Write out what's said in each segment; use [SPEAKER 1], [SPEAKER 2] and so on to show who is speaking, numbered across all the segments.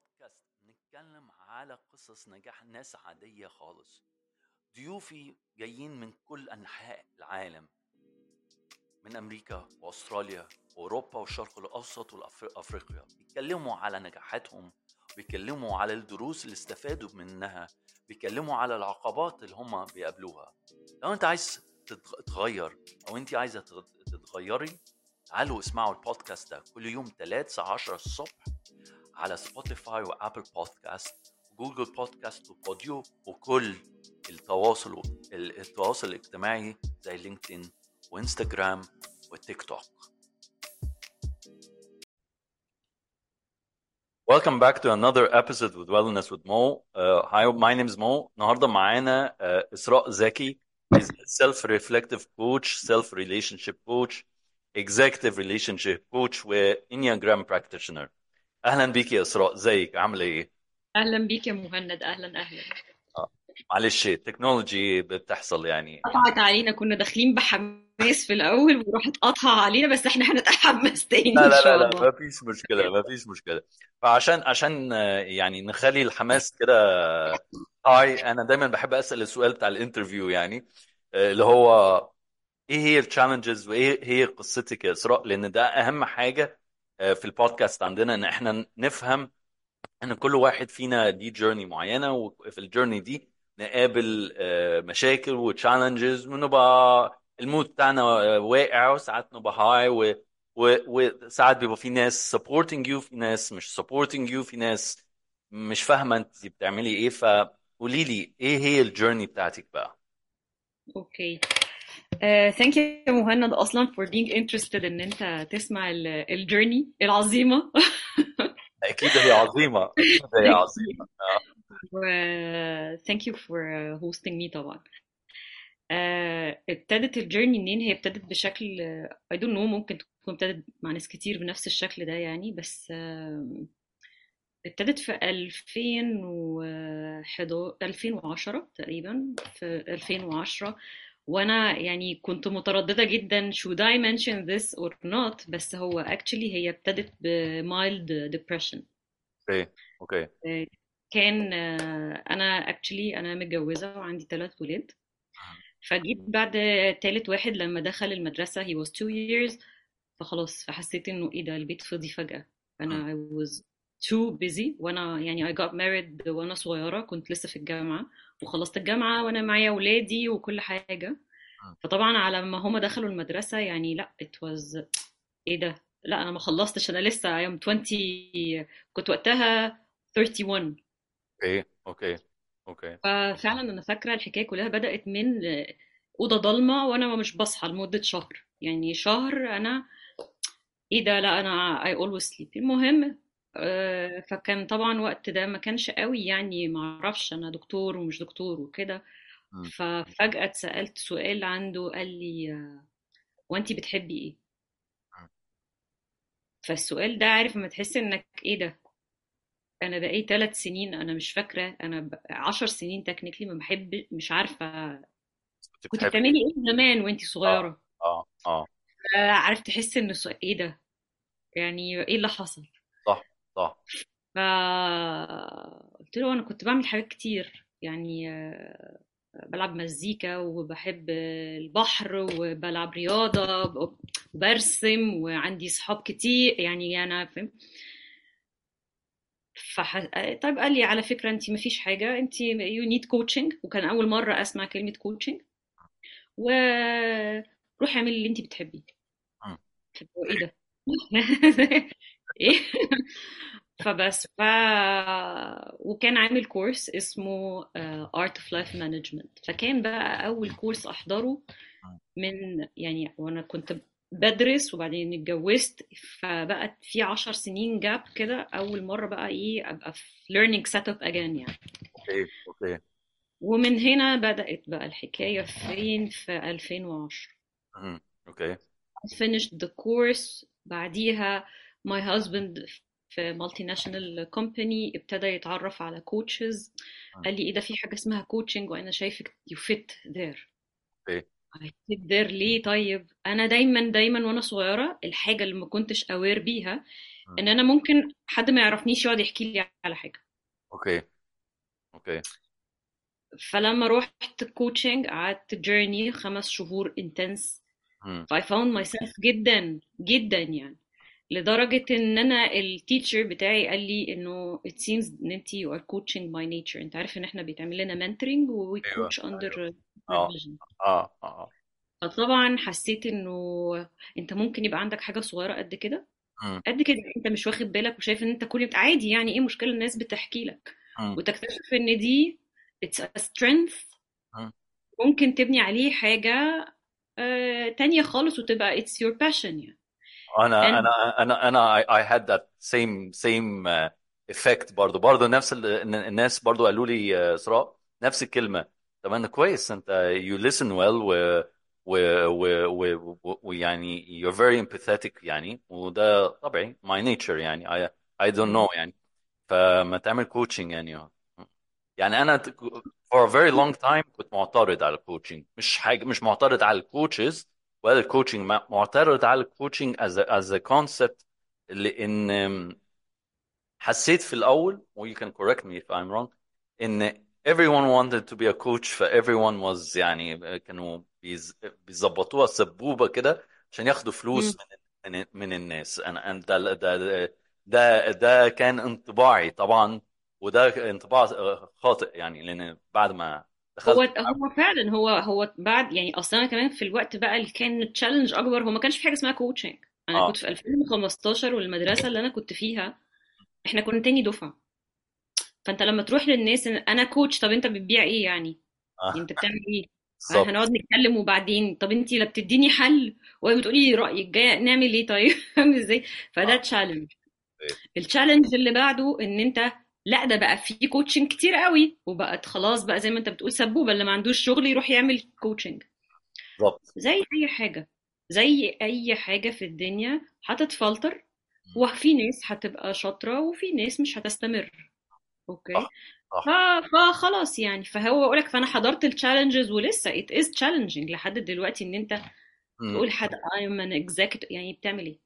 [SPEAKER 1] بودكاست نتكلم على قصص نجاح ناس عادية خالص ضيوفي جايين من كل أنحاء العالم من أمريكا وأستراليا وأوروبا والشرق الأوسط وأفريقيا بيتكلموا على نجاحاتهم بيتكلموا على الدروس اللي استفادوا منها بيتكلموا على العقبات اللي هم بيقابلوها لو انت عايز تتغير او انت عايزه تتغيري تعالوا اسمعوا البودكاست ده كل يوم 3 الساعه 10 الصبح على سبوتيفاي وابل بودكاست وجوجل بودكاست وبوديو وكل التواصل التواصل الاجتماعي زي لينكدين وانستغرام وتيك توك Welcome back to another episode with Wellness with Mo. Uh, hi, my name is Mo. النهارده معانا uh, إسراء زكي. He's a self-reflective coach, self-relationship coach, executive relationship coach و Enneagram practitioner. أهلا بيك يا إسراء، ازيك؟ عاملة إيه؟
[SPEAKER 2] اهلا بيك يا مهند اهلا اهلا
[SPEAKER 1] معلش التكنولوجي بتحصل يعني
[SPEAKER 2] قطعت علينا كنا داخلين بحماس في الاول وراحت قطع علينا بس احنا هنتحمس تاني
[SPEAKER 1] لا
[SPEAKER 2] ان
[SPEAKER 1] لا لا
[SPEAKER 2] شاء
[SPEAKER 1] لا
[SPEAKER 2] الله
[SPEAKER 1] ما فيش مشكلة ما فيش مشكلة فعشان عشان آه، يعني نخلي الحماس كده هاي أنا دايما بحب أسأل السؤال بتاع الانترفيو يعني آه، اللي هو ايه هي التشالنجز وايه هي قصتك يا اسراء لان ده اهم حاجه آه، في البودكاست عندنا ان احنا نفهم ان كل واحد فينا دي جيرني معينه وفي الجيرني دي نقابل آه، مشاكل وتشالنجز ونبقى المود بتاعنا آه، واقع وساعات نبقى هاي و... و... وساعات بيبقى في ناس supporting you في ناس مش supporting you في ناس مش فاهمه انت بتعملي ايه فقولي لي ايه هي الجيرني بتاعتك بقى
[SPEAKER 2] اوكي ثانك يو يا مهند اصلا for being interested ان انت تسمع الجيرني العظيمه
[SPEAKER 1] اكيد هي عظيمه اكيد هي عظيمه
[SPEAKER 2] و thank you for uh, hosting me طبعا آه، ابتدت الجيرني منين هي ابتدت بشكل I don't know ممكن تكون ابتدت مع ناس كتير بنفس الشكل ده يعني بس آم، ابتدت في 2011 2010 تقريبا في 2010 وانا يعني كنت مترددة جدا should I mention this or not بس هو actually هي ابتدت ب mild depression
[SPEAKER 1] اوكي اوكي
[SPEAKER 2] آه، كان آه، انا actually انا متجوزة وعندي ثلاث ولاد فجيت بعد تالت واحد لما دخل المدرسة he was two years فخلاص فحسيت انه ايه ده البيت فضي فجأة انا I was too busy وانا يعني I got married وانا صغيرة كنت لسه في الجامعة وخلصت الجامعة وانا معايا ولادي وكل حاجة فطبعا على ما هما دخلوا المدرسة يعني لا it was ايه ده لا انا ما خلصتش انا لسه I am 20 كنت وقتها 31
[SPEAKER 1] اوكي اوكي اوكي
[SPEAKER 2] ففعلا انا فاكره الحكايه كلها بدات من اوضه ضلمه وانا مش بصحى لمده شهر يعني شهر انا ايه ده لا انا I always sleep المهم آه، فكان طبعا وقت ده ما كانش قوي يعني ما اعرفش انا دكتور ومش دكتور وكده
[SPEAKER 1] مم.
[SPEAKER 2] ففجأة اتسألت سؤال عنده قال لي آه، هو انتي بتحبي ايه
[SPEAKER 1] مم.
[SPEAKER 2] فالسؤال ده عارف لما تحس انك ايه ده انا بقيت ثلاث سنين انا مش فاكره انا ب- عشر سنين تكنيكلي ما بحب مش عارفه
[SPEAKER 1] كنت
[SPEAKER 2] كنت
[SPEAKER 1] بتحبي
[SPEAKER 2] بتعملي ايه زمان وانتي
[SPEAKER 1] اه
[SPEAKER 2] صغيره
[SPEAKER 1] اه اه
[SPEAKER 2] آه، عارف تحس ان السؤال ايه ده يعني ايه اللي حصل
[SPEAKER 1] صح صح
[SPEAKER 2] ف قلت له انا كنت بعمل حاجات كتير يعني آه، بلعب مزيكا وبحب البحر وبلعب رياضة وبرسم وعندي صحاب كتير يعني أنا فاهم فح... طيب قال لي على فكرة أنت مفيش حاجة أنت you need coaching وكان أول مرة أسمع كلمة coaching وروحي اعملي اللي أنت بتحبيه
[SPEAKER 1] مم.
[SPEAKER 2] هو إيه ده؟ إيه؟ فبس ف... وكان عامل كورس اسمه آه، Art of Life Management فكان بقى أول كورس أحضره من يعني وأنا كنت بدرس وبعدين اتجوزت فبقت في عشر سنين جاب كده أول مرة بقى إيه أبقى في learning setup again يعني
[SPEAKER 1] اوكي اوكي
[SPEAKER 2] ومن هنا بدأت بقى الحكاية فين في 2010
[SPEAKER 1] مم. اوكي
[SPEAKER 2] finished the course بعديها my husband في multi national company ابتدى يتعرف على coaches قال لي ايه ده في حاجة اسمها coaching وانا شايفك you fit there
[SPEAKER 1] اوكي
[SPEAKER 2] I fit there ليه طيب انا دايما دايما وانا صغيرة الحاجة اللي ما كنتش aware بيها
[SPEAKER 1] مم.
[SPEAKER 2] ان انا ممكن حد ما يعرفنيش يقعد يحكي لي على حاجه
[SPEAKER 1] اوكي اوكي
[SPEAKER 2] فلما روحت كوتشنج قعدت جيرني خمس شهور انتنس
[SPEAKER 1] مم.
[SPEAKER 2] I found myself جدا جدا يعني لدرجة ان انا التيتشر بتاعي قال لي انه it seems ان انت you are coaching my nature انت عارف ان احنا بيتعمل لنا mentoring و we
[SPEAKER 1] ايوه
[SPEAKER 2] coach under
[SPEAKER 1] ايوه
[SPEAKER 2] uh,
[SPEAKER 1] اه
[SPEAKER 2] supervision
[SPEAKER 1] اه اه
[SPEAKER 2] فطبعا حسيت انه انت ممكن يبقى عندك حاجة صغيرة قد كده
[SPEAKER 1] مم.
[SPEAKER 2] قد كده انت مش واخد بالك وشايف ان انت كل عادي يعني ايه مشكلة الناس بتحكي لك
[SPEAKER 1] مم.
[SPEAKER 2] وتكتشف ان دي it's a strength
[SPEAKER 1] مم.
[SPEAKER 2] ممكن تبني عليه حاجة آه، تانية خالص وتبقى it's your passion يعني
[SPEAKER 1] انا
[SPEAKER 2] and
[SPEAKER 1] انا انا انا I, I had that same same uh, effect برضه برضه نفس ال- إن الناس برضه قالوا لي uh, اسراء نفس الكلمه طب انا كويس انت you listen well و و و و و- ويعني you're very empathetic يعني وده طبيعي my nature يعني I I don't know يعني فما تعمل coaching يعني يعني انا ت- for a very long time كنت معترض على الكوتشنج مش حاجه مش معترض على الكوتشز ولا الكوتشنج معترض على الكوتشنج as a, as a concept لان حسيت في الاول و you can correct me if I'm wrong ان everyone wanted to be a coach ف everyone was يعني كانوا بيز- بيظبطوها سبوبه كده عشان ياخدوا
[SPEAKER 2] مم.
[SPEAKER 1] فلوس من من من الناس انا أنا ده ده ده ده كان انطباعي طبعا وده انطباع خاطئ يعني لان بعد ما
[SPEAKER 2] هو
[SPEAKER 1] دخلت
[SPEAKER 2] هو فعلا هو هو بعد يعني اصلا انا كمان في الوقت بقى اللي كان التشالنج اكبر هو ما كانش في حاجه اسمها كوتشنج انا
[SPEAKER 1] اه
[SPEAKER 2] كنت في 2015 والمدرسه اللي انا كنت فيها احنا كنا تاني دفعه فانت لما تروح للناس إن انا كوتش طب انت بتبيع ايه يعني يعني
[SPEAKER 1] اه
[SPEAKER 2] انت بتعمل ايه
[SPEAKER 1] بالظبط
[SPEAKER 2] هنقعد نتكلم وبعدين طب انت لا بتديني حل ولا بتقولي لي رايك جاي نعمل ايه طيب فاهم ازاي فده
[SPEAKER 1] اه
[SPEAKER 2] تشالنج
[SPEAKER 1] طيب.
[SPEAKER 2] التشالنج اللي بعده ان انت لا ده بقى في كوتشنج كتير قوي وبقت خلاص بقى زي ما انت بتقول سبوبه اللي ما عندوش شغل يروح يعمل كوتشنج
[SPEAKER 1] بالظبط
[SPEAKER 2] زي اي حاجه زي اي حاجه في الدنيا هتتفلتر وفي ناس هتبقى شاطره وفي ناس مش هتستمر اوكي
[SPEAKER 1] صح صح
[SPEAKER 2] ف- فخلاص يعني فهو بقول لك فانا حضرت التشالنجز ولسه it is challenging لحد دلوقتي ان انت
[SPEAKER 1] مم.
[SPEAKER 2] تقول حد I'm an executive يعني بتعمل ايه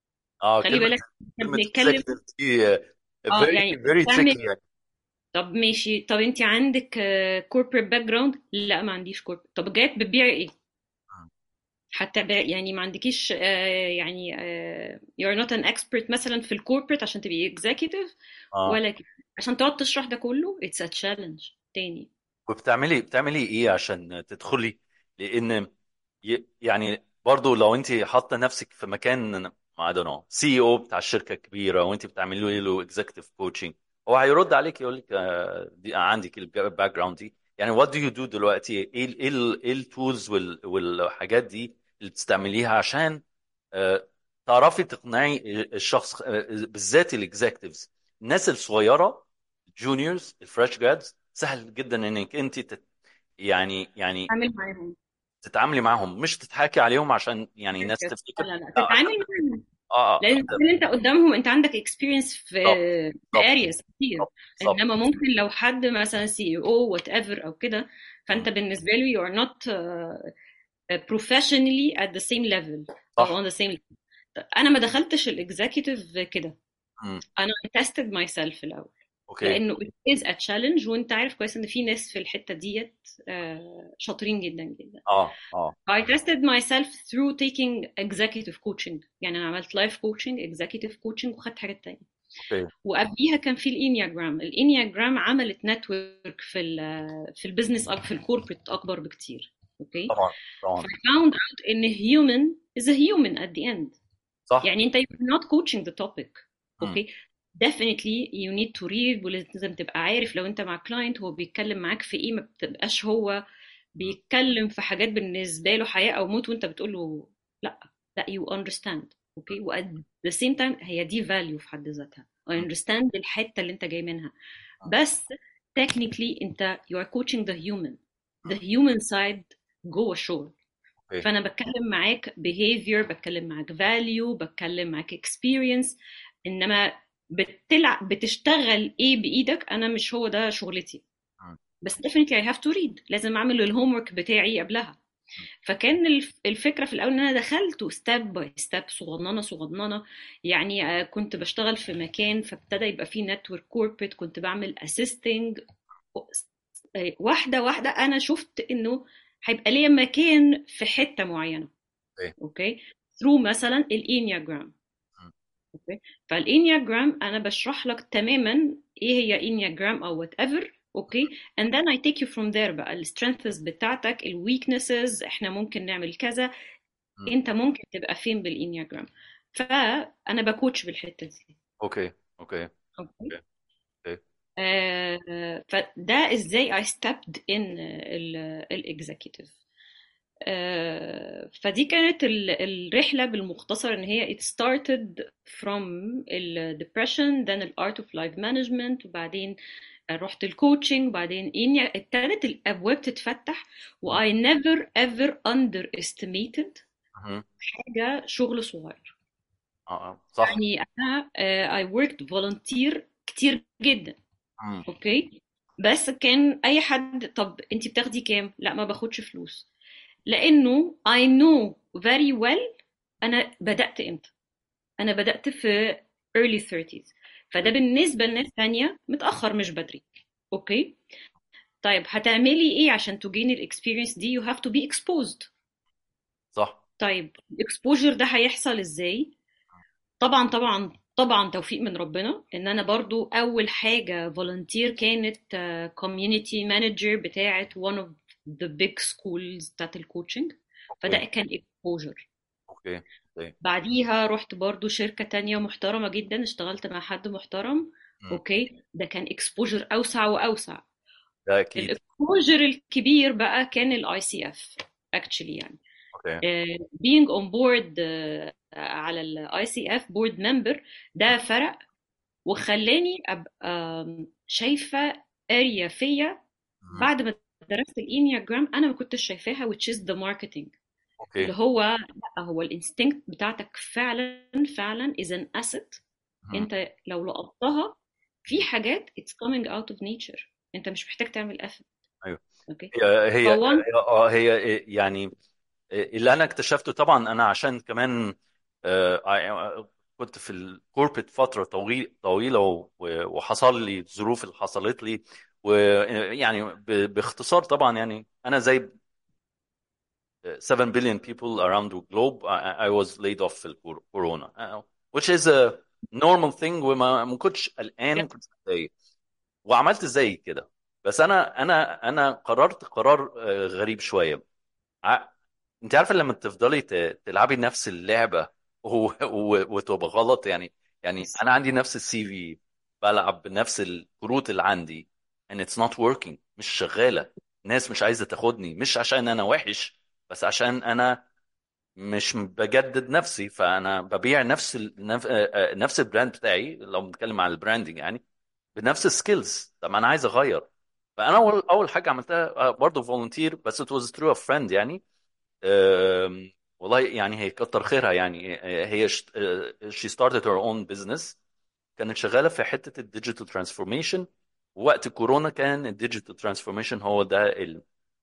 [SPEAKER 1] اه
[SPEAKER 2] خلي
[SPEAKER 1] كلمة
[SPEAKER 2] بالك احنا
[SPEAKER 1] كلمة
[SPEAKER 2] بنتكلم
[SPEAKER 1] executive دي آه،
[SPEAKER 2] اه
[SPEAKER 1] very
[SPEAKER 2] يعني
[SPEAKER 1] very
[SPEAKER 2] بتعمل
[SPEAKER 1] tricky يعني
[SPEAKER 2] طب ماشي طب انت عندك كوربريت باك جراوند لا ما عنديش كوربريت طب جايت بتبيعي ايه
[SPEAKER 1] مم.
[SPEAKER 2] حتى ب- يعني ما عندكيش آه، يعني آه، you're not an expert مثلا في الكوربريت عشان تبقي executive
[SPEAKER 1] اه
[SPEAKER 2] ولا كده عشان تقعد تشرح ده كله it's a challenge تاني
[SPEAKER 1] وبتعملي بتعملي ايه عشان تدخلي لان ي- يعني برضو لو انت حاطه نفسك في مكان I don't know سي او بتاع شركه كبيره وانت بتعملي له اكزيكتيف كوتشنج هو هيرد عليك يقول لك آه، دي عندك الباك جراوند دي يعني وات دو يو دو دلوقتي ايه ال- ايه ال- ايه التولز والحاجات دي اللي بتستعمليها عشان آه، تعرفي تقنعي الشخص آه، بالذات الاكزيكتيفز الناس الصغيره جونيورز الفريش جرادز سهل جدا انك انت تت يعني يعني
[SPEAKER 2] تعمل معاهم
[SPEAKER 1] تتعاملي معاهم مش تضحكي عليهم عشان يعني الناس
[SPEAKER 2] لا
[SPEAKER 1] تفتكر
[SPEAKER 2] لا لا
[SPEAKER 1] لا عشان
[SPEAKER 2] تتعامل معاهم
[SPEAKER 1] اه اه
[SPEAKER 2] لان تكون انت قدامهم انت عندك experience في
[SPEAKER 1] بالظبط
[SPEAKER 2] في
[SPEAKER 1] بالظبط
[SPEAKER 2] areas كتير
[SPEAKER 1] بالظبط بالظبط
[SPEAKER 2] انما ممكن لو حد مثلا سي او وات ايفر او كده فانت بالنسبه له you are not uh, professionally at the same level او
[SPEAKER 1] صح
[SPEAKER 2] on the same level. انا ما دخلتش الاكزيكتيف كده
[SPEAKER 1] مم.
[SPEAKER 2] انا tested myself الاول
[SPEAKER 1] اوكي
[SPEAKER 2] لانه it is a challenge وانت عارف كويس ان في ناس في الحته ديت آه، شاطرين جدا جدا
[SPEAKER 1] اه اه
[SPEAKER 2] I tested myself through taking executive coaching يعني انا عملت life coaching executive coaching وخدت حاجات تانية
[SPEAKER 1] اوكي
[SPEAKER 2] وقبليها كان في الانياجرام الانياجرام عملت نتورك في ال في البيزنس أك- في الكوربريت اكبر بكتير اوكي
[SPEAKER 1] طبعا
[SPEAKER 2] ف
[SPEAKER 1] طبعا
[SPEAKER 2] I found out ان human is a human at the end
[SPEAKER 1] صح
[SPEAKER 2] يعني انت you're not coaching the topic
[SPEAKER 1] مم.
[SPEAKER 2] اوكي definitely you need to read ولازم تبقى عارف لو انت مع كلاينت هو بيتكلم معاك في ايه ما بتبقاش هو بيتكلم في حاجات بالنسبه له حياه او موت وانت بتقول له لا لا you understand اوكي و at the same time هي دي value في حد ذاتها I
[SPEAKER 1] مم.
[SPEAKER 2] understand الحته اللي انت جاي منها بس technically انت you are coaching the human the human side جوه الشغل
[SPEAKER 1] اوكي
[SPEAKER 2] فانا بتكلم معاك behavior بتكلم معاك value بتكلم معاك experience انما بتلعب بتشتغل ايه بايدك انا مش هو ده شغلتي
[SPEAKER 1] مم.
[SPEAKER 2] بس definitely I have to read لازم اعمل الهوم ورك بتاعي قبلها فكان الف- الفكره في الاول ان انا دخلت ستيب باي ستيب صغننه صغننه يعني آه، كنت بشتغل في مكان فابتدى يبقى فيه نتورك كوربريت كنت بعمل اسيستنج واحده واحده انا شفت انه هيبقى ليا مكان في حته معينه
[SPEAKER 1] اوكي
[SPEAKER 2] اوكي ثرو مثلا الانياجرام
[SPEAKER 1] مم.
[SPEAKER 2] اوكي فالانياجرام انا بشرح لك تماما ايه هي انياجرام او وات ايفر اوكي and then I take you from there بقى السترينثز بتاعتك الويكنسز احنا ممكن نعمل كذا
[SPEAKER 1] مم.
[SPEAKER 2] انت ممكن تبقى فين بالانياجرام فانا بكوتش بالحته دي
[SPEAKER 1] اوكي اوكي
[SPEAKER 2] اوكي
[SPEAKER 1] اوكي اوكي
[SPEAKER 2] آه فده ازاي I stepped in الاكزيكتيف آه فدي كانت ال- الرحلة بالمختصر ان هي it started from ال depression then ال art of life management وبعدين رحت الكوتشنج وبعدين اني ابتدت الابواب تتفتح و I never ever underestimated
[SPEAKER 1] مهم.
[SPEAKER 2] حاجة شغل صغير
[SPEAKER 1] اه آه. صح
[SPEAKER 2] يعني انا آه I worked volunteer كتير جدا
[SPEAKER 1] مم.
[SPEAKER 2] اوكي بس كان اي حد طب انت بتاخدي كام لا ما باخدش فلوس لانه I know very well انا بدأت امتى انا بدأت في early 30s فده بالنسبة لناس تانية متأخر مش بدري اوكي طيب هتعملي ايه عشان تجيني الاكسبيرينس دي you have to be exposed
[SPEAKER 1] صح
[SPEAKER 2] طيب الاكسبوجر ده هيحصل ازاي طبعا طبعا طبعا توفيق من ربنا ان انا برضو اول حاجة فولنتير كانت كوميونتي مانجر بتاعت one of the big schools بتاعت الكوتشنج فده
[SPEAKER 1] اوكي
[SPEAKER 2] كان exposure
[SPEAKER 1] اوكي اوكي
[SPEAKER 2] بعديها رحت برضو شركة تانية محترمة جدا اشتغلت مع حد محترم
[SPEAKER 1] مم.
[SPEAKER 2] اوكي ده كان exposure اوسع واوسع
[SPEAKER 1] ده اكيد
[SPEAKER 2] الاكسبوجر الكبير بقى كان الاي سي اف actually يعني
[SPEAKER 1] اوكي
[SPEAKER 2] uh, being on board uh, على الاي سي اف بورد ممبر ده فرق وخلاني ابقى شايفه اريا فيا
[SPEAKER 1] مهم.
[SPEAKER 2] بعد ما درست الانياجرام انا ما كنتش شايفاها which is the marketing اللي
[SPEAKER 1] اوكي
[SPEAKER 2] هو لا هو الانستنكت بتاعتك فعلا فعلا is an asset
[SPEAKER 1] مهم.
[SPEAKER 2] انت لو لقطتها في حاجات it's coming out of nature انت مش محتاج تعمل effort
[SPEAKER 1] ايوه
[SPEAKER 2] اوكي
[SPEAKER 1] هي هي
[SPEAKER 2] فوان
[SPEAKER 1] اه هي يعني اللي انا اكتشفته طبعا انا عشان كمان آه، كنت في الكوربريت فتره طويل طويله و- وحصل لي الظروف اللي حصلت لي ويعني ب- باختصار طبعا يعني انا زي 7 billion people around the globe I, I was laid off في الكورونا uh, which is a normal thing وما ما كنتش قلقان ما كنتش متضايق وعملت زي كده بس انا انا انا قررت قرار آه، غريب شويه ع- انت عارفه لما تفضلي ت- تلعبي نفس اللعبه و- و- وتبقى غلط يعني يعني انا عندي نفس السي في بلعب بنفس الكروت اللي عندي and it's not working مش شغاله الناس مش عايزه تاخدني مش عشان انا وحش بس عشان انا مش بجدد نفسي فانا ببيع نفس ال... نف... آه، آه، نفس البراند بتاعي لو بنتكلم عن البراندنج يعني بنفس السكيلز طب انا عايز اغير فانا اول اول حاجه عملتها آه، برضه فولunteer بس it was through a friend يعني آم، والله يعني هي كتر خيرها يعني آه، هي ش- آه، she started her own business كانت شغاله في حته الديجيتال ترانسفورميشن وقت كورونا كان الديجيتال ترانسفورميشن هو ده ال...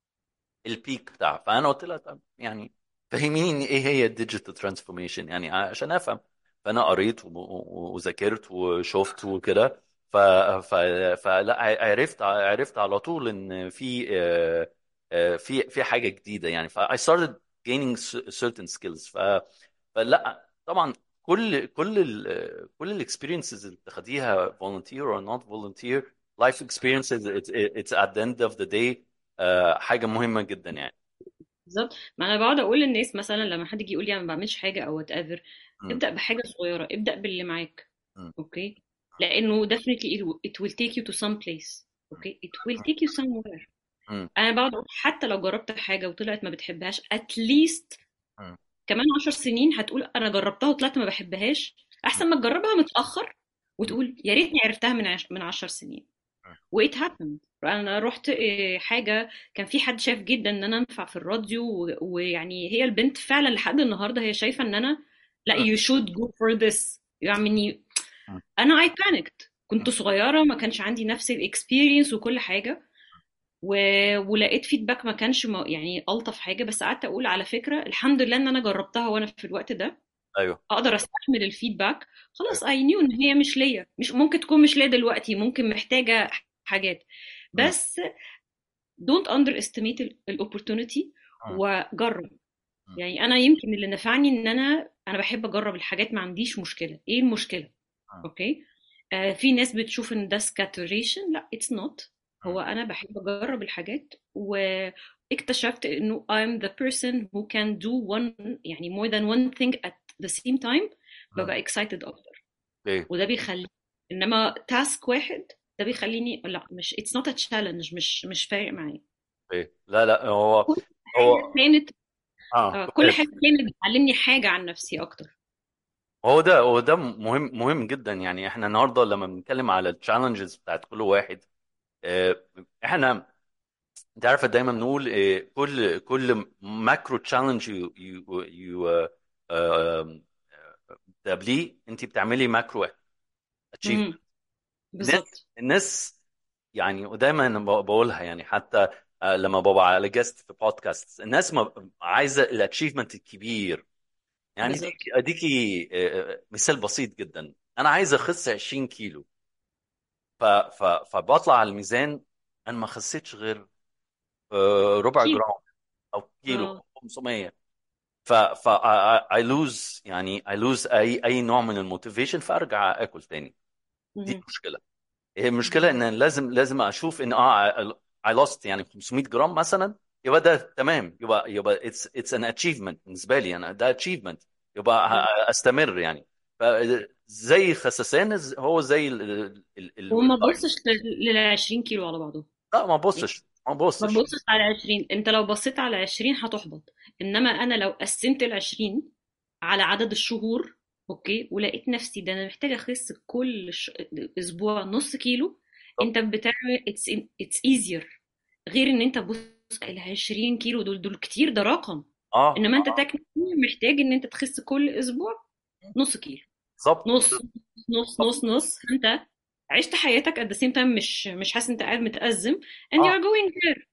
[SPEAKER 1] البيك بتاعها فانا قلت لها طب يعني فهميني ايه هي الديجيتال ترانسفورميشن يعني عشان افهم فانا قريت و- و- وذاكرت وشفت وكده ف... ف... فلا عرفت عرفت على طول ان في آه، آه، في في حاجه جديده يعني ف I started gaining certain skills ف... فلا طبعا كل كل ال كل الاكسبيرينسز اللي بتاخديها volunteer or not volunteer life experiences it's, it's at the end of the day آه، حاجه مهمه جدا يعني
[SPEAKER 2] بالظبط ما انا بقعد اقول للناس مثلا لما حد يجي يقول لي انا ما بعملش حاجه او وات ايفر
[SPEAKER 1] م-
[SPEAKER 2] ابدا بحاجه صغيره ابدا باللي معاك
[SPEAKER 1] م-
[SPEAKER 2] اوكي لانه definitely it will, it will take you to some place اوكي it will take you somewhere
[SPEAKER 1] م-
[SPEAKER 2] انا بقعد اقول حتى لو جربت حاجه وطلعت ما بتحبهاش at least
[SPEAKER 1] م-
[SPEAKER 2] كمان عشر سنين هتقول انا جربتها وطلعت ما بحبهاش احسن ما تجربها متاخر وتقول يا ريتني عرفتها من عش... من عشر سنين وات happened انا رحت إيه، حاجه كان في حد شايف جدا ان انا انفع في الراديو و- ويعني هي البنت فعلا لحد النهارده هي شايفه ان انا لا you should go for this يعني انا I panicked كنت صغيره ما كانش عندي نفس الاكسبيرينس وكل حاجه و... ولقيت فيدباك ما كانش م... يعني الطف حاجه بس قعدت اقول على فكره الحمد لله ان انا جربتها وانا في الوقت ده
[SPEAKER 1] ايوه
[SPEAKER 2] اقدر استحمل الفيدباك خلاص
[SPEAKER 1] ايوه
[SPEAKER 2] اي نيو ان هي مش ليا مش ممكن تكون مش ليا دلوقتي ممكن محتاجه حاجات
[SPEAKER 1] مم.
[SPEAKER 2] بس don't underestimate ال- الopportunity
[SPEAKER 1] مم.
[SPEAKER 2] وجرب
[SPEAKER 1] مم.
[SPEAKER 2] يعني انا يمكن اللي نفعني ان انا انا بحب اجرب الحاجات ما عنديش مشكله ايه المشكله
[SPEAKER 1] مم.
[SPEAKER 2] اوكي آه في ناس بتشوف ان ده سكاتوريشن لا اتس نوت هو
[SPEAKER 1] مم.
[SPEAKER 2] انا بحب اجرب الحاجات واكتشفت انه I'm the person who can do one يعني more than one thing at the same time
[SPEAKER 1] مم.
[SPEAKER 2] ببقى excited اكتر
[SPEAKER 1] اوكي
[SPEAKER 2] وده بيخلي انما تاسك واحد ده بيخليني لا مش it's not a challenge مش مش فارق معايا
[SPEAKER 1] اوكي لا لا هو
[SPEAKER 2] كل
[SPEAKER 1] هو
[SPEAKER 2] حاجه كانت
[SPEAKER 1] اه
[SPEAKER 2] آه،
[SPEAKER 1] جو
[SPEAKER 2] كل
[SPEAKER 1] اهيد
[SPEAKER 2] حاجه كانت بتعلمني حاجه عن نفسي اكتر
[SPEAKER 1] هو ده هو ده مهم مهم جدا يعني احنا النهارده لما بنتكلم على التشالنجز بتاعت كل واحد آه، احنا انت عارفه دايما بنقول آه، كل كل ماكرو تشالنج يو يو يو تقابليه انت بتعملي ماكرو اتشيفمنت
[SPEAKER 2] مهم.
[SPEAKER 1] الناس
[SPEAKER 2] بالظبط
[SPEAKER 1] الناس يعني ودايما أنا ب- بقولها يعني حتى آه، لما ببقى على جست في بودكاست الناس ما عايزه الاتشيفمنت الكبير يعني
[SPEAKER 2] بالظبط
[SPEAKER 1] اديكي اديكي آه، مثال بسيط جدا انا عايز اخس 20 كيلو ف ف فبطلع على الميزان انا ما خسيتش غير آه، ربع
[SPEAKER 2] كيلو
[SPEAKER 1] جرام او كيلو
[SPEAKER 2] اه
[SPEAKER 1] او 500 ف ف اي لوز يعني اي لوز اي اي نوع من الموتيفيشن فارجع اكل تاني دي
[SPEAKER 2] مهم.
[SPEAKER 1] المشكله هي المشكله ان لازم لازم اشوف ان اه اي لوست يعني 500 جرام مثلا يبقى ده تمام يبقى يبقى اتس اتس ان اتشيفمنت بالنسبه لي انا ده اتشيفمنت يبقى
[SPEAKER 2] مهم.
[SPEAKER 1] ه- استمر يعني فزي خسسان هو زي ال ال ال
[SPEAKER 2] وما
[SPEAKER 1] ال
[SPEAKER 2] تبصش لل 20 كيلو على بعضه
[SPEAKER 1] لا ما
[SPEAKER 2] يعني
[SPEAKER 1] بصش ما
[SPEAKER 2] ما
[SPEAKER 1] بصش
[SPEAKER 2] تبصش على 20 انت لو بصيت على 20 هتحبط انما انا لو قسمت ال 20 على عدد الشهور اوكي ولقيت نفسي ده انا محتاجه اخس كل ش... اسبوع نص كيلو
[SPEAKER 1] طب
[SPEAKER 2] انت بتعمل اتس اتس ايزير غير ان انت بص ال 20 كيلو دول دول كتير ده رقم
[SPEAKER 1] اه
[SPEAKER 2] انما انت
[SPEAKER 1] اه
[SPEAKER 2] تكنيكلي محتاج ان انت تخس كل اسبوع نص كيلو
[SPEAKER 1] بالظبط
[SPEAKER 2] نص نص
[SPEAKER 1] بالظبط
[SPEAKER 2] نص نص انت عشت حياتك at the same time مش مش حاسس انت قاعد متأزم and you
[SPEAKER 1] اه
[SPEAKER 2] are going there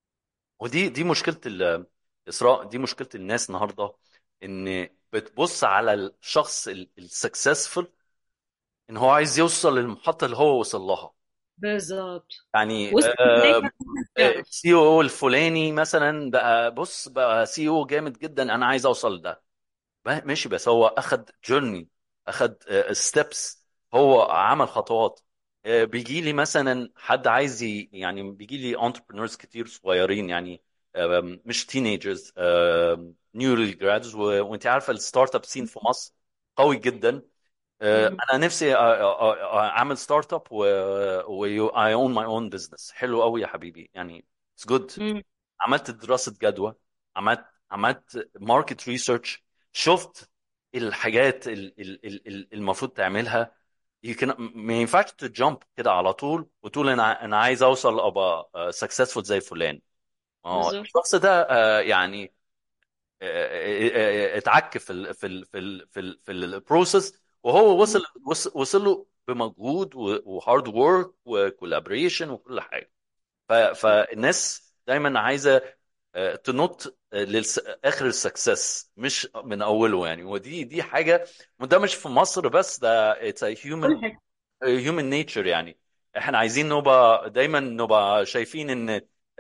[SPEAKER 1] ودي دي مشكله ال- الاسراء دي مشكله الناس النهارده ان بتبص على الشخص السكسسفul ان هو عايز يوصل للمحطه اللي هو وصل لها
[SPEAKER 2] بالظبط
[SPEAKER 1] يعني
[SPEAKER 2] وسط ازاي محدش يعرف
[SPEAKER 1] سي او الفلاني مثلا بقى بص بقى سي او جامد جدا انا عايز اوصل لده ما- ماشي بس هو اخد جيرني اخد ستيبس هو عمل خطوات آه، بيجي لي مثلا حد عايز ي- يعني بيجي لي انتربرينورز كتير صغيرين يعني آم، مش تينيجرز نيورلي جرادز وانت عارفه الستارت اب سين في مصر قوي جدا آه،
[SPEAKER 2] مم.
[SPEAKER 1] انا نفسي آه، آه، آه، اعمل ستارت اب و اي اون ماي اون بزنس حلو قوي يا حبيبي يعني اتس جود
[SPEAKER 2] مم.
[SPEAKER 1] عملت دراسة جدوى عملت عملت ماركت ريسيرش شفت الحاجات ال- ال- ال- ال- المفروض تعملها يمكن ما ينفعش تجامب كده على طول وتقول انا انا عايز اوصل ابقى سكسسفول زي فلان ما هو
[SPEAKER 2] بالظبط
[SPEAKER 1] الشخص ده آه، يعني آه، آه، آه، اتعك في ال في ال في ال في ال في البروسيس وهو وصل وصل وصل له بمجهود وهارد وورك وكولابريشن وكل حاجه ف- فالناس دايما عايزه آه، تنط لاخر السكسس مش من اوله يعني ودي دي حاجه وده مش في مصر بس ده اتس
[SPEAKER 2] كل
[SPEAKER 1] هيومن
[SPEAKER 2] حاجة
[SPEAKER 1] هيومن نيتشر يعني احنا عايزين نبقى دايما نبقى شايفين ان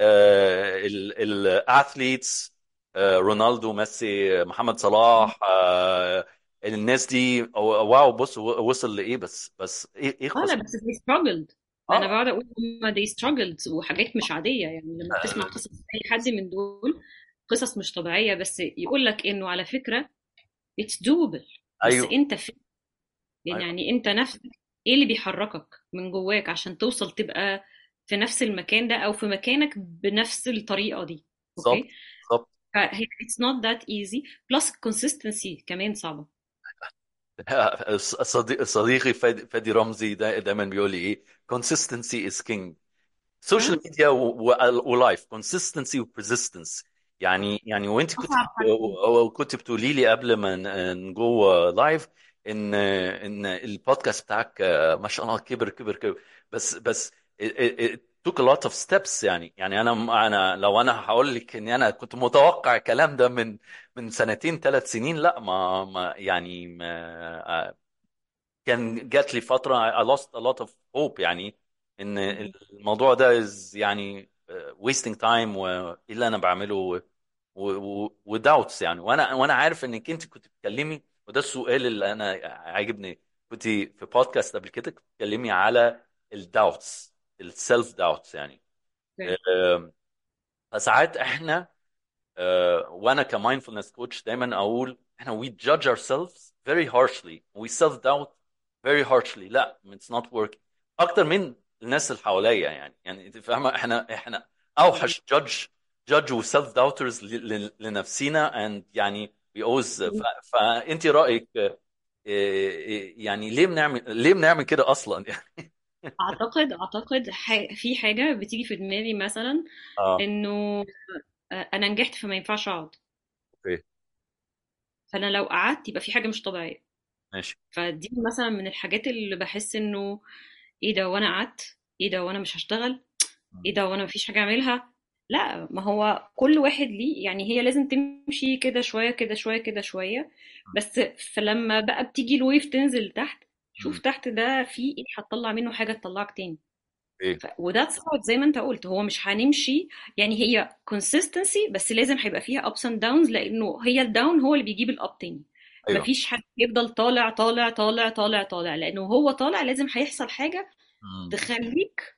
[SPEAKER 1] الاثليتس رونالدو ميسي محمد صلاح آه، الناس دي واو بص وصل لايه بس بس ايه ايه
[SPEAKER 2] اه لا
[SPEAKER 1] قصه
[SPEAKER 2] بس they struggled ما انا
[SPEAKER 1] اه
[SPEAKER 2] بقعد اقول هم they struggled وحاجات مش عادية يعني لما بتسمع قصص اي حد من دول قصص مش طبيعية بس يقول لك انه على فكرة it's doable بس
[SPEAKER 1] ايوه
[SPEAKER 2] انت في
[SPEAKER 1] ايوه
[SPEAKER 2] يعني انت نفسك ايه اللي بيحركك من جواك عشان توصل تبقى في نفس المكان ده او في مكانك بنفس الطريقة دي
[SPEAKER 1] بالظبط
[SPEAKER 2] اوكي
[SPEAKER 1] بالظبط
[SPEAKER 2] فهي it's not that easy plus consistency كمان صعبة
[SPEAKER 1] صديق صديقي فادي فادي رمزي دا دايما بيقول لي ايه consistency is king سوشيال
[SPEAKER 2] اه
[SPEAKER 1] ميديا ولايف consistency و persistence يعني يعني وانت كنت
[SPEAKER 2] اصعب حاجة
[SPEAKER 1] كنت بتقولي لي قبل ما ن- نجو لايف ان ان البودكاست بتاعك آه، ما شاء الله كبر كبر كبر بس بس took a lot of steps يعني يعني انا انا لو انا هقول لك اني انا كنت متوقع الكلام ده من من سنتين ثلاث سنين لا ما ما يعني ما كان جات لي فتره I lost a lot of hope يعني ان الموضوع ده is يعني wasting time وايه اللي انا بعمله وداوتس يعني وانا وانا عارف انك انت كنت بتتكلمي وده السؤال اللي انا عاجبني كنت في بودكاست قبل كده كنت بتتكلمي على الداوتس السيلف داوتس يعني آم، فساعات احنا آه، وانا كمايندفولنس كوتش دايما اقول احنا we judge ourselves very harshly we self doubt very harshly لا it's not working اكتر من الناس اللي حواليا يعني يعني انت فاهمه احنا احنا اوحش judge judge و self doubters ل- ل- لنفسينا and يعني we always ف- فانت رايك آه، آه، يعني ليه بنعمل ليه بنعمل كده اصلا يعني
[SPEAKER 2] اعتقد اعتقد ح- في حاجه بتيجي في دماغي مثلا
[SPEAKER 1] اه
[SPEAKER 2] انه آه، انا نجحت فما ينفعش اقعد
[SPEAKER 1] اوكي
[SPEAKER 2] فانا لو قعدت يبقى في حاجه مش طبيعيه
[SPEAKER 1] ماشي
[SPEAKER 2] فدي مثلا من الحاجات اللي بحس انه ايه ده وانا قعدت ايه ده وانا مش هشتغل ايه ده وانا مفيش حاجه اعملها لا ما هو كل واحد ليه يعني هي لازم تمشي كده شويه كده شويه كده شويه بس فلما بقى بتيجي الويف تنزل تحت شوف
[SPEAKER 1] مم.
[SPEAKER 2] تحت ده في ايه هتطلع منه حاجه تطلعك تاني
[SPEAKER 1] اوكي
[SPEAKER 2] ف... وده صعب زي ما انت قلت هو مش هنمشي يعني هي consistency بس لازم هيبقى فيها ups and downs لانه هي الداون هو اللي بيجيب الاب تاني
[SPEAKER 1] ايوه
[SPEAKER 2] مفيش حد يفضل طالع طالع طالع طالع طالع لانه هو طالع لازم هيحصل حاجه
[SPEAKER 1] مم.
[SPEAKER 2] تخليك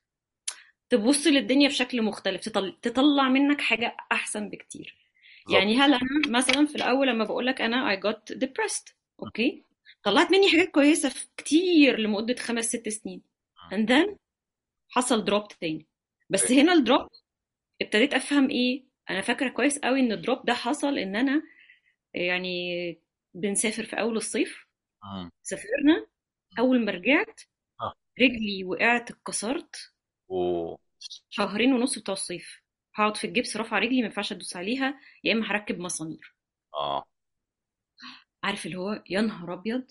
[SPEAKER 2] تبص للدنيا بشكل مختلف تطل... تطلع منك حاجه احسن بكتير
[SPEAKER 1] بالظبط
[SPEAKER 2] يعني هل انا مثلا في الاول لما بقول لك انا I got depressed اوكي طلعت مني حاجات كويسه في كتير لمده خمس ست سنين and then حصل دروب تاني بس
[SPEAKER 1] اوكي
[SPEAKER 2] هنا الدروب ابتديت افهم ايه انا فاكره كويس قوي ان الدروب ده حصل ان انا يعني بنسافر في اول الصيف
[SPEAKER 1] مم.
[SPEAKER 2] سافرنا اول ما رجعت
[SPEAKER 1] اه
[SPEAKER 2] رجلي وقعت اتكسرت
[SPEAKER 1] و
[SPEAKER 2] شهرين ونص بتوع الصيف هقعد في الجبس رافعه رجلي ما ينفعش ادوس عليها يا اما هركب مسامير
[SPEAKER 1] اه
[SPEAKER 2] عارف اللي هو يا نهار ابيض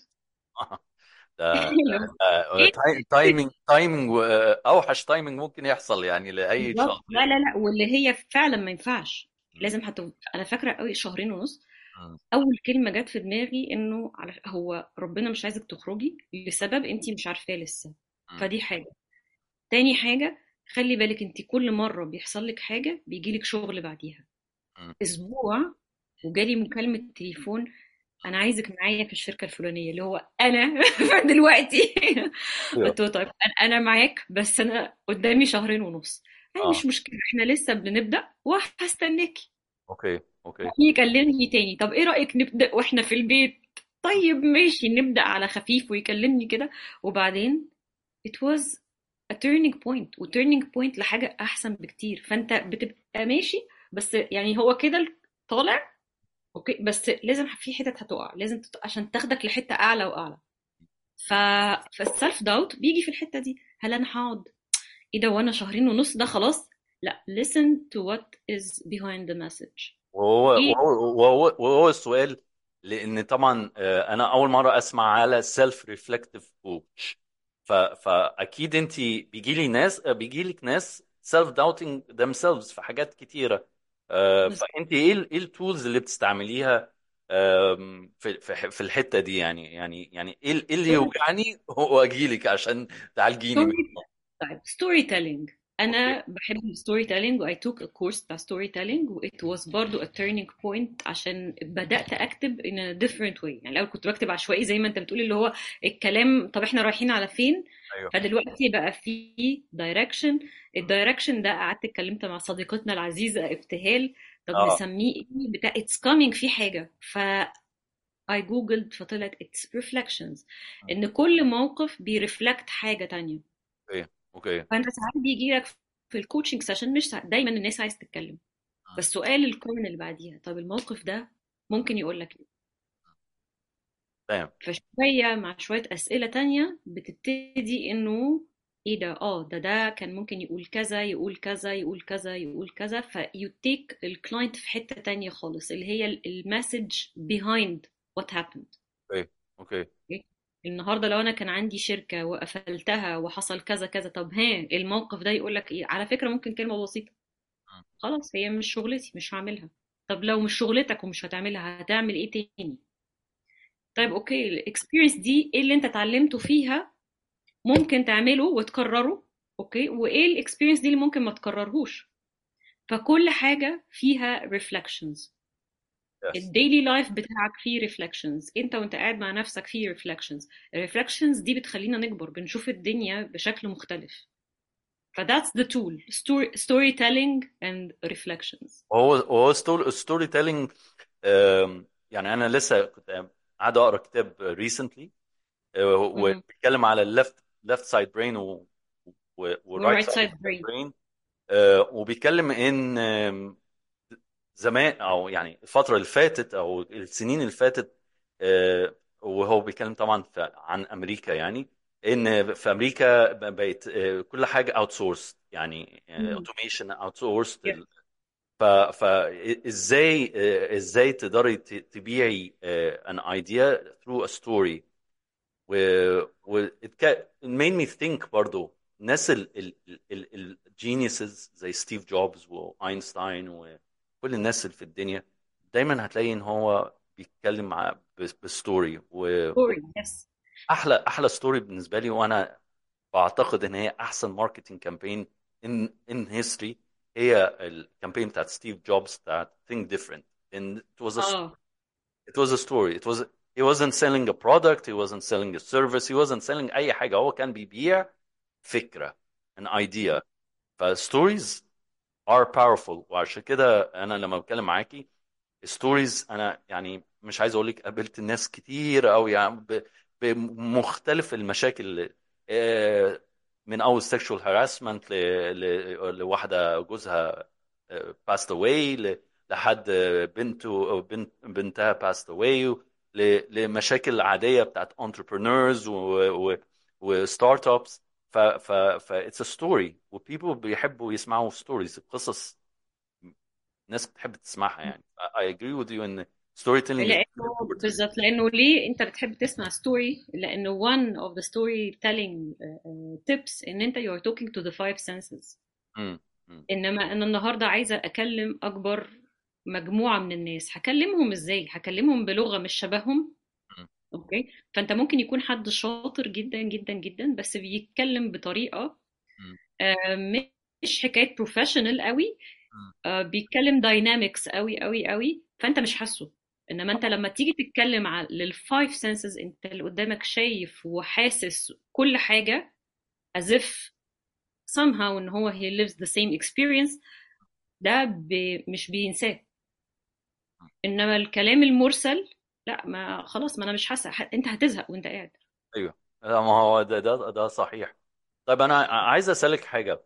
[SPEAKER 1] ده
[SPEAKER 2] اللي هو ايه
[SPEAKER 1] تايمينج تايمينج اوحش تايمينج ممكن يحصل يعني لاي
[SPEAKER 2] بالظبط
[SPEAKER 1] شخص
[SPEAKER 2] لا لا لا واللي هي فعلا ما ينفعش
[SPEAKER 1] مم.
[SPEAKER 2] لازم هت... انا فاكره قوي شهرين ونص
[SPEAKER 1] مم.
[SPEAKER 2] اول كلمه جت في دماغي انه على هو ربنا مش عايزك تخرجي لسبب انت مش عارفاه لسه
[SPEAKER 1] مم.
[SPEAKER 2] فدي حاجه تاني حاجه خلي بالك انت كل مره بيحصل لك حاجه بيجيلك شغل بعديها
[SPEAKER 1] مم.
[SPEAKER 2] اسبوع وجالي مكالمه تليفون انا عايزك معايا في الشركه الفلانيه اللي هو انا دلوقتي
[SPEAKER 1] ايوه
[SPEAKER 2] قلت له طيب انا أنا معاك بس انا قدامي شهرين ونص قال
[SPEAKER 1] اه
[SPEAKER 2] مش مشكله احنا لسه بنبدا وهستناكي
[SPEAKER 1] اوكي اوكي
[SPEAKER 2] يكلمني تاني طب ايه رايك نبدا واحنا في البيت طيب ماشي نبدا على خفيف ويكلمني كده وبعدين it was a turning point و turning point لحاجه احسن بكتير فانت بتبقى ماشي بس يعني هو كده طالع اوكي بس لازم في حتت هتقع لازم تت... عشان تاخدك لحته اعلى واعلى ف فالسلف داوت بيجي في الحته دي هل انا هقعد ايه ده وانا شهرين ونص ده خلاص لا listen to what is behind the message
[SPEAKER 1] وهو
[SPEAKER 2] ايه
[SPEAKER 1] وهو وهو, وهو السؤال لان طبعا آه، انا اول مره اسمع على سيلف ريفلكتيف كوتش فاكيد انت بيجي لي ناس بيجي لك ناس سيلف داوتنج themselves في حاجات كتيره آه،
[SPEAKER 2] بس
[SPEAKER 1] فانت ايه ال- ايه التولز اللي بتستعمليها آم، في في في الحته دي يعني يعني يعني ايه ال- إيه اللي يوجعني واجي لك عشان تعالجيني منه
[SPEAKER 2] ستوري طيب ستوري تيلينج
[SPEAKER 1] اوكي
[SPEAKER 2] انا بحب الستوري تيلينج و I took a course بتاع ستوري تيلينج و it was برضو a turning point عشان بدأت أكتب in a different way يعني الأول كنت بكتب عشوائي زي ما أنت بتقول اللي هو الكلام طب إحنا رايحين على فين
[SPEAKER 1] ايوه
[SPEAKER 2] فدلوقتي بقى في دايركشن الدايركشن ده قعدت اتكلمت مع صديقتنا العزيزة ابتهال طب
[SPEAKER 1] اه
[SPEAKER 2] نسميه ايه بتاع it's coming في حاجة ف I googled فطلعت it's reflections ان كل موقف بيرفلكت حاجة تانية
[SPEAKER 1] اوكي اوكي
[SPEAKER 2] فانت ساعات بيجي لك في الكوتشنج سيشن مش ساعات دايما الناس عايز تتكلم بس سؤال الكومن اللي بعديها طب الموقف ده ممكن يقول لك ايه
[SPEAKER 1] تمام
[SPEAKER 2] فشوية مع شوية أسئلة تانية بتبتدي إنه إيه ده آه ده ده كان ممكن يقول كذا يقول كذا يقول كذا يقول كذا فيو تيك الكلاينت في حتة تانية خالص اللي هي المسج behind what happened
[SPEAKER 1] اوكي اوكي
[SPEAKER 2] النهارده لو انا كان عندي شركه وقفلتها وحصل كذا كذا طب ها الموقف ده يقول لك ايه على فكره ممكن كلمه بسيطه خلاص هي مش شغلتي مش هعملها طب لو مش شغلتك ومش هتعملها هتعمل ايه تاني طيب اوكي الاكسبيرينس دي ايه اللي انت اتعلمته فيها ممكن تعمله وتكرره اوكي وايه الاكسبيرينس دي اللي ممكن ما تكررهوش فكل حاجه فيها ريفلكشنز
[SPEAKER 1] Yes.
[SPEAKER 2] الديلي لايف بتاعك فيه ريفلكشنز انت وانت قاعد مع نفسك فيه ريفلكشنز الريفلكشنز دي بتخلينا نكبر بنشوف الدنيا بشكل مختلف فذاتس ذا تول ستوري تيلينج اند ريفلكشنز
[SPEAKER 1] هو هو ستوري تيلينج يعني انا لسه كنت قاعد اقرا كتاب ريسنتلي وبيتكلم على الليفت ليفت سايد برين والرايت
[SPEAKER 2] ورايت
[SPEAKER 1] سايد
[SPEAKER 2] سايد برين
[SPEAKER 1] برين وبيتكلم ان آم، زمان او يعني الفتره اللي فاتت او السنين اللي فاتت آه، وهو بيتكلم طبعا في- عن امريكا يعني ان في امريكا بقت آه، كل حاجه اوت سورس يعني اوتوميشن اوت سورس
[SPEAKER 2] Yes.
[SPEAKER 1] فازاي ازاي تقدري ت- تبيعي ان ايديا through a story و و it ca- it made me think برضو الناس الجينيسز زي ستيف جوبز واينشتاين وكل الناس اللي في الدنيا دايما هتلاقي ان هو بيتكلم مع بستوري واحلى
[SPEAKER 2] ستوري يس
[SPEAKER 1] احلى ستوري بالنسبه لي وانا بعتقد ان هي احسن ماركتنج كامبين in in history هي الكامبين بتاعت ستيف جوبز بتاعت think different and it was a
[SPEAKER 2] اه
[SPEAKER 1] it was a story it was he wasn't selling a product he wasn't selling a service he wasn't selling اي حاجه هو كان بيبيع فكره an idea فstories are powerful وعشان كده انا لما بتكلم معاكي ستوريز انا يعني مش عايز اقول لك قابلت ناس كتير قوي يعني ب- بمختلف المشاكل آه، من اول sexual harassment ل... ل... لواحده جوزها آه، passed away ل... لحد بنته بنت بنتها passed away ل... لمشاكل عاديه بتاعت entrepreneurs و... و... وستارت ابس ف ف ف it's a story و people بيحبوا يسمعوا stories قصص الناس بتحب تسمعها يعني I agree with you ان storytelling is
[SPEAKER 2] لانه
[SPEAKER 1] important
[SPEAKER 2] بالظبط لانه ليه انت بتحب تسمع ستوري لانه one of the storytelling uh, tips ان انت you are talking to the five senses
[SPEAKER 1] مم. مم.
[SPEAKER 2] انما انا النهارده عايزه اكلم اكبر مجموعه من الناس هكلمهم ازاي هكلمهم بلغه مش شبههم
[SPEAKER 1] مم.
[SPEAKER 2] اوكي فانت ممكن يكون حد شاطر جدا جدا جدا بس بيتكلم بطريقه
[SPEAKER 1] مم.
[SPEAKER 2] آه، مش حكايه بروفيشنال قوي
[SPEAKER 1] مم.
[SPEAKER 2] آه، بيتكلم داينامكس قوي قوي قوي فانت مش حاسه انما انت لما تيجي تتكلم على للفايف سنسز انت اللي قدامك شايف وحاسس كل حاجه as if somehow ان هو he lives the same experience ده ب... مش بينساه انما الكلام المرسل لا ما خلاص ما انا مش حاسه ح- انت هتزهق وانت قاعد
[SPEAKER 1] ايوه لا، ما هو ده ده ده صحيح طيب انا عايز اسالك حاجه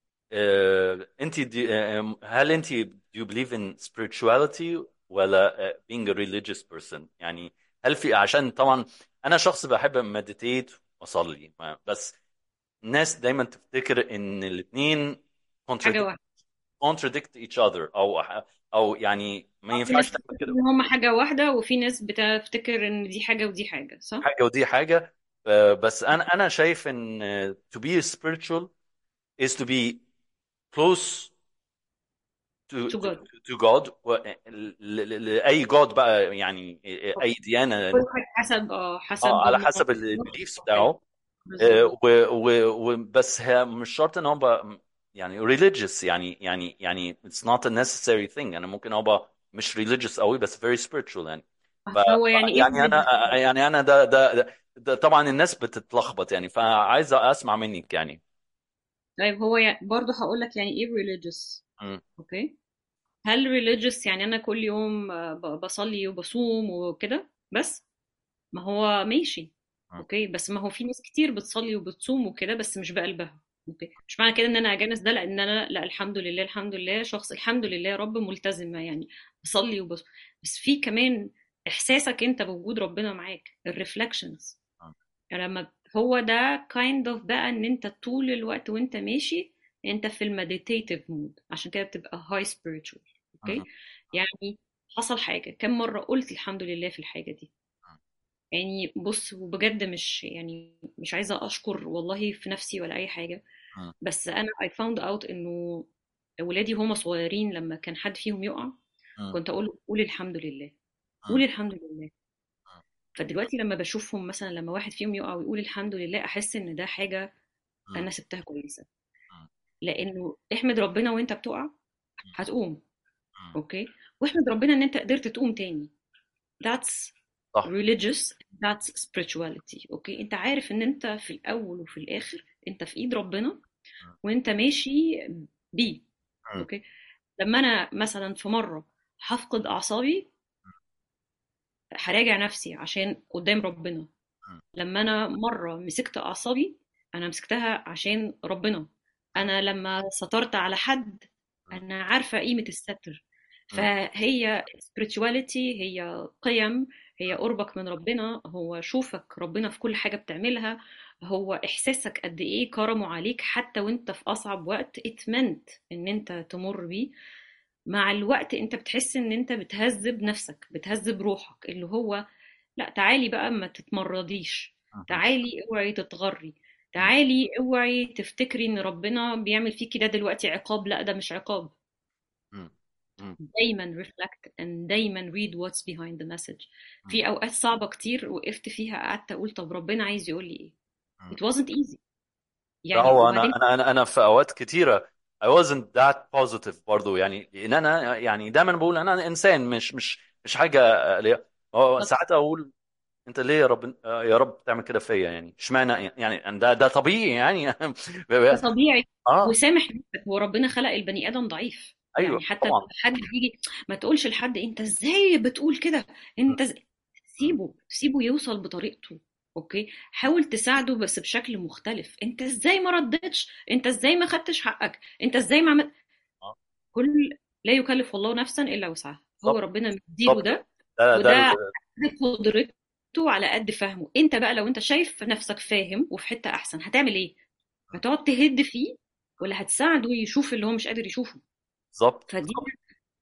[SPEAKER 1] آه، انت دي آه، هل انت do you believe in spirituality ولا آه، being a religious person يعني هل في عشان طبعا انا شخص بحب meditate واصلي ما- بس الناس دايما تفتكر ان الاثنين
[SPEAKER 2] حاجه
[SPEAKER 1] contradict
[SPEAKER 2] واحده
[SPEAKER 1] contradict each other او او يعني ما
[SPEAKER 2] في
[SPEAKER 1] ينفعش
[SPEAKER 2] ناس
[SPEAKER 1] تعمل
[SPEAKER 2] بتفتكر
[SPEAKER 1] كده
[SPEAKER 2] ان هم حاجه واحده وفي ناس بتفتكر ان دي حاجه ودي حاجه صح
[SPEAKER 1] حاجه ودي حاجه آه، بس انا انا شايف ان آه، to be spiritual is to be close to
[SPEAKER 2] to
[SPEAKER 1] to,
[SPEAKER 2] God
[SPEAKER 1] to God و- ل- ل- لاي God بقى يعني اي ديانه
[SPEAKER 2] كل واحد حسب اه حسب
[SPEAKER 1] اه على
[SPEAKER 2] ال-
[SPEAKER 1] حسب البيليفز بتاعه آه،
[SPEAKER 2] بالظبط
[SPEAKER 1] و و و بس هي مش شرط ان هو بقى يعني religious يعني يعني يعني it's not a necessary thing انا ممكن ابقى مش religious قوي بس very spiritual يعني ف
[SPEAKER 2] هو يعني ايه
[SPEAKER 1] يعني انا
[SPEAKER 2] religious
[SPEAKER 1] يعني انا ده ده, ده, ده طبعا الناس بتتلخبط يعني فعايز اسمع منك يعني
[SPEAKER 2] طيب هو يعني برضه هقول لك يعني ايه religious
[SPEAKER 1] مم.
[SPEAKER 2] اوكي هل religious يعني انا كل يوم آه، ب- بصلي وبصوم وكده بس ما هو ماشي
[SPEAKER 1] مم.
[SPEAKER 2] اوكي بس ما هو في ناس كتير بتصلي وبتصوم وكده بس مش بقلبها اوكي مش معنى كده ان انا اجانس ده لان انا لا الحمد لله الحمد لله شخص الحمد لله يا رب ملتزمه يعني بصلي وبص بس في كمان احساسك انت بوجود ربنا معاك الريفلكشنز
[SPEAKER 1] مم.
[SPEAKER 2] يعني لما هو ده kind of بقى ان انت طول الوقت وانت ماشي انت في المديتيتيف مود عشان كده بتبقى هاي spiritual اوكي
[SPEAKER 1] مم.
[SPEAKER 2] يعني حصل حاجه كم مره قلت الحمد لله في الحاجه دي يعني بص وبجد مش يعني مش عايزة أشكر والله في نفسي ولا أي حاجة
[SPEAKER 1] مم.
[SPEAKER 2] بس أنا I found out إنه ولادي هما صغيرين لما كان حد فيهم يقع
[SPEAKER 1] مم.
[SPEAKER 2] كنت أقول قول الحمد لله قول
[SPEAKER 1] مم.
[SPEAKER 2] الحمد لله فدلوقتي لما بشوفهم مثلا لما واحد فيهم يقع ويقول الحمد لله أحس إن ده حاجة
[SPEAKER 1] مم.
[SPEAKER 2] أنا سبتها كويسة
[SPEAKER 1] مم.
[SPEAKER 2] لأنه احمد ربنا وأنت بتقع هتقوم
[SPEAKER 1] مم.
[SPEAKER 2] أوكي واحمد ربنا إن أنت قدرت تقوم تاني that's
[SPEAKER 1] صح
[SPEAKER 2] religious that's spirituality اوكي انت عارف ان انت في الاول وفي الاخر انت في ايد ربنا وانت ماشي بيه
[SPEAKER 1] مم.
[SPEAKER 2] اوكي لما انا مثلا في مره هفقد اعصابي هراجع نفسي عشان قدام ربنا
[SPEAKER 1] مم.
[SPEAKER 2] لما انا مره مسكت اعصابي انا مسكتها عشان ربنا انا لما سترت على حد انا عارفه قيمه الستر فهي spirituality هي قيم هي قربك من ربنا هو شوفك ربنا في كل حاجة بتعملها هو إحساسك قد إيه كرمه عليك حتى وإنت في أصعب وقت اتمنت إن أنت تمر بيه مع الوقت أنت بتحس إن أنت بتهذب نفسك بتهذب روحك اللي هو لا تعالي بقى ما تتمرضيش تعالي اوعي تتغري تعالي اوعي تفتكري ان ربنا بيعمل فيكي ده دلوقتي عقاب لا ده مش عقاب
[SPEAKER 1] مم. مم.
[SPEAKER 2] دايما reflect and دايما read what's behind the message في اوقات صعبة كتير وقفت فيها قعدت اقول طب ربنا عايز يقول لي ايه
[SPEAKER 1] مم.
[SPEAKER 2] it wasn't easy
[SPEAKER 1] لا
[SPEAKER 2] يعني
[SPEAKER 1] هو انا
[SPEAKER 2] وبعدين
[SPEAKER 1] انا انا انا في اوقات كتيره I wasn't that positive برضو يعني ان انا يعني دايما بقول انا انسان مش مش مش حاجه ليه هو ساعات اقول انت ليه يا رب يا رب تعمل كده فيا يعني اشمعنى يعني ده ده طبيعي يعني
[SPEAKER 2] ده طبيعي
[SPEAKER 1] اه
[SPEAKER 2] وسامح نفسك هو ربنا خلق البني ادم ضعيف
[SPEAKER 1] ايوه
[SPEAKER 2] يعني حتى
[SPEAKER 1] طبعا
[SPEAKER 2] لما حد يجي ما تقولش لحد انت ازاي بتقول كده انت ز... سيبه سيبه يوصل بطريقته اوكي حاول تساعده بس بشكل مختلف انت ازاي ما ردتش انت ازاي ما خدتش حقك انت ازاي ما عملت
[SPEAKER 1] اه
[SPEAKER 2] كل لا يكلف الله نفسا الا وسعها هو
[SPEAKER 1] بالظبط
[SPEAKER 2] ربنا مديله
[SPEAKER 1] بالظبط
[SPEAKER 2] ده
[SPEAKER 1] ده
[SPEAKER 2] وده
[SPEAKER 1] ده
[SPEAKER 2] على قد قدرته على قد فهمه انت بقى لو انت شايف نفسك فاهم وفي حتة احسن هتعمل ايه هتقعد تهد فيه ولا هتساعده يشوف اللي هو مش قادر يشوفه
[SPEAKER 1] بالظبط
[SPEAKER 2] فدي
[SPEAKER 1] بالظبط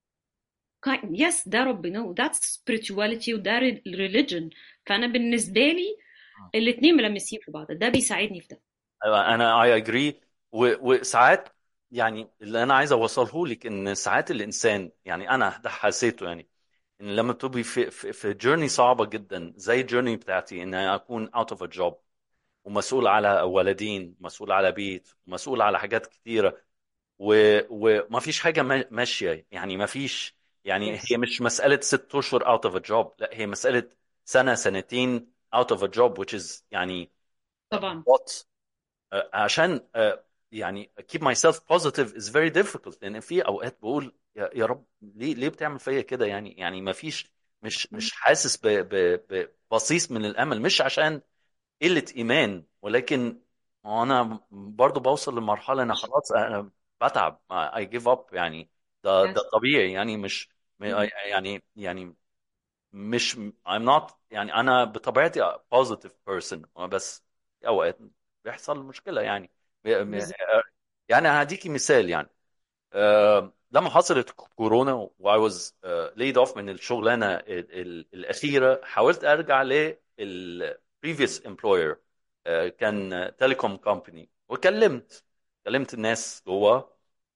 [SPEAKER 2] يس ده ربنا وده spirituality وده religion فانا بالنسبة لي الاتنين ملمسين في بعض ده بيساعدني في ده
[SPEAKER 1] أيوة، انا اي اجري وساعات يعني اللي انا عايز اوصله لك ان ساعات الانسان يعني انا ده حسيته يعني ان لما تبقي في في, في جيرني صعبه جدا زي الجيرني بتاعتي ان أنا اكون اوت اوف ا جوب ومسؤول على ولدين مسؤول على بيت مسؤول على حاجات كتيره و... وما فيش حاجه ما- ماشيه يعني ما فيش يعني
[SPEAKER 2] يس
[SPEAKER 1] هي مش مساله ست اشهر اوت اوف ا جوب لا هي مساله سنه سنتين اوت اوف ا جوب which is يعني
[SPEAKER 2] طبعا
[SPEAKER 1] what آه، عشان آه، يعني keep myself positive is very difficult لان في اوقات بقول يا يا رب ليه ليه بتعمل فيا كده يعني يعني ما فيش مش مش حاسس ب- ب- ببصيص من الامل مش عشان قلة ايمان ولكن انا برضو بوصل لمرحلة انا خلاص انا بتعب I give up يعني ده ده
[SPEAKER 2] يس
[SPEAKER 1] طبيعي يعني مش يعني يعني مش I'm not يعني انا بطبيعتي positive person بس في اوقات بيحصل مشكلة يعني
[SPEAKER 2] بالظبط
[SPEAKER 1] يعني هديكي مثال يعني آه، لما حصلت كورونا و I was laid off من الشغلانة ال- ال- الأخيرة حاولت أرجع لل previous employer آه، كان تيليكوم كومباني وكلمت كلمت الناس جوه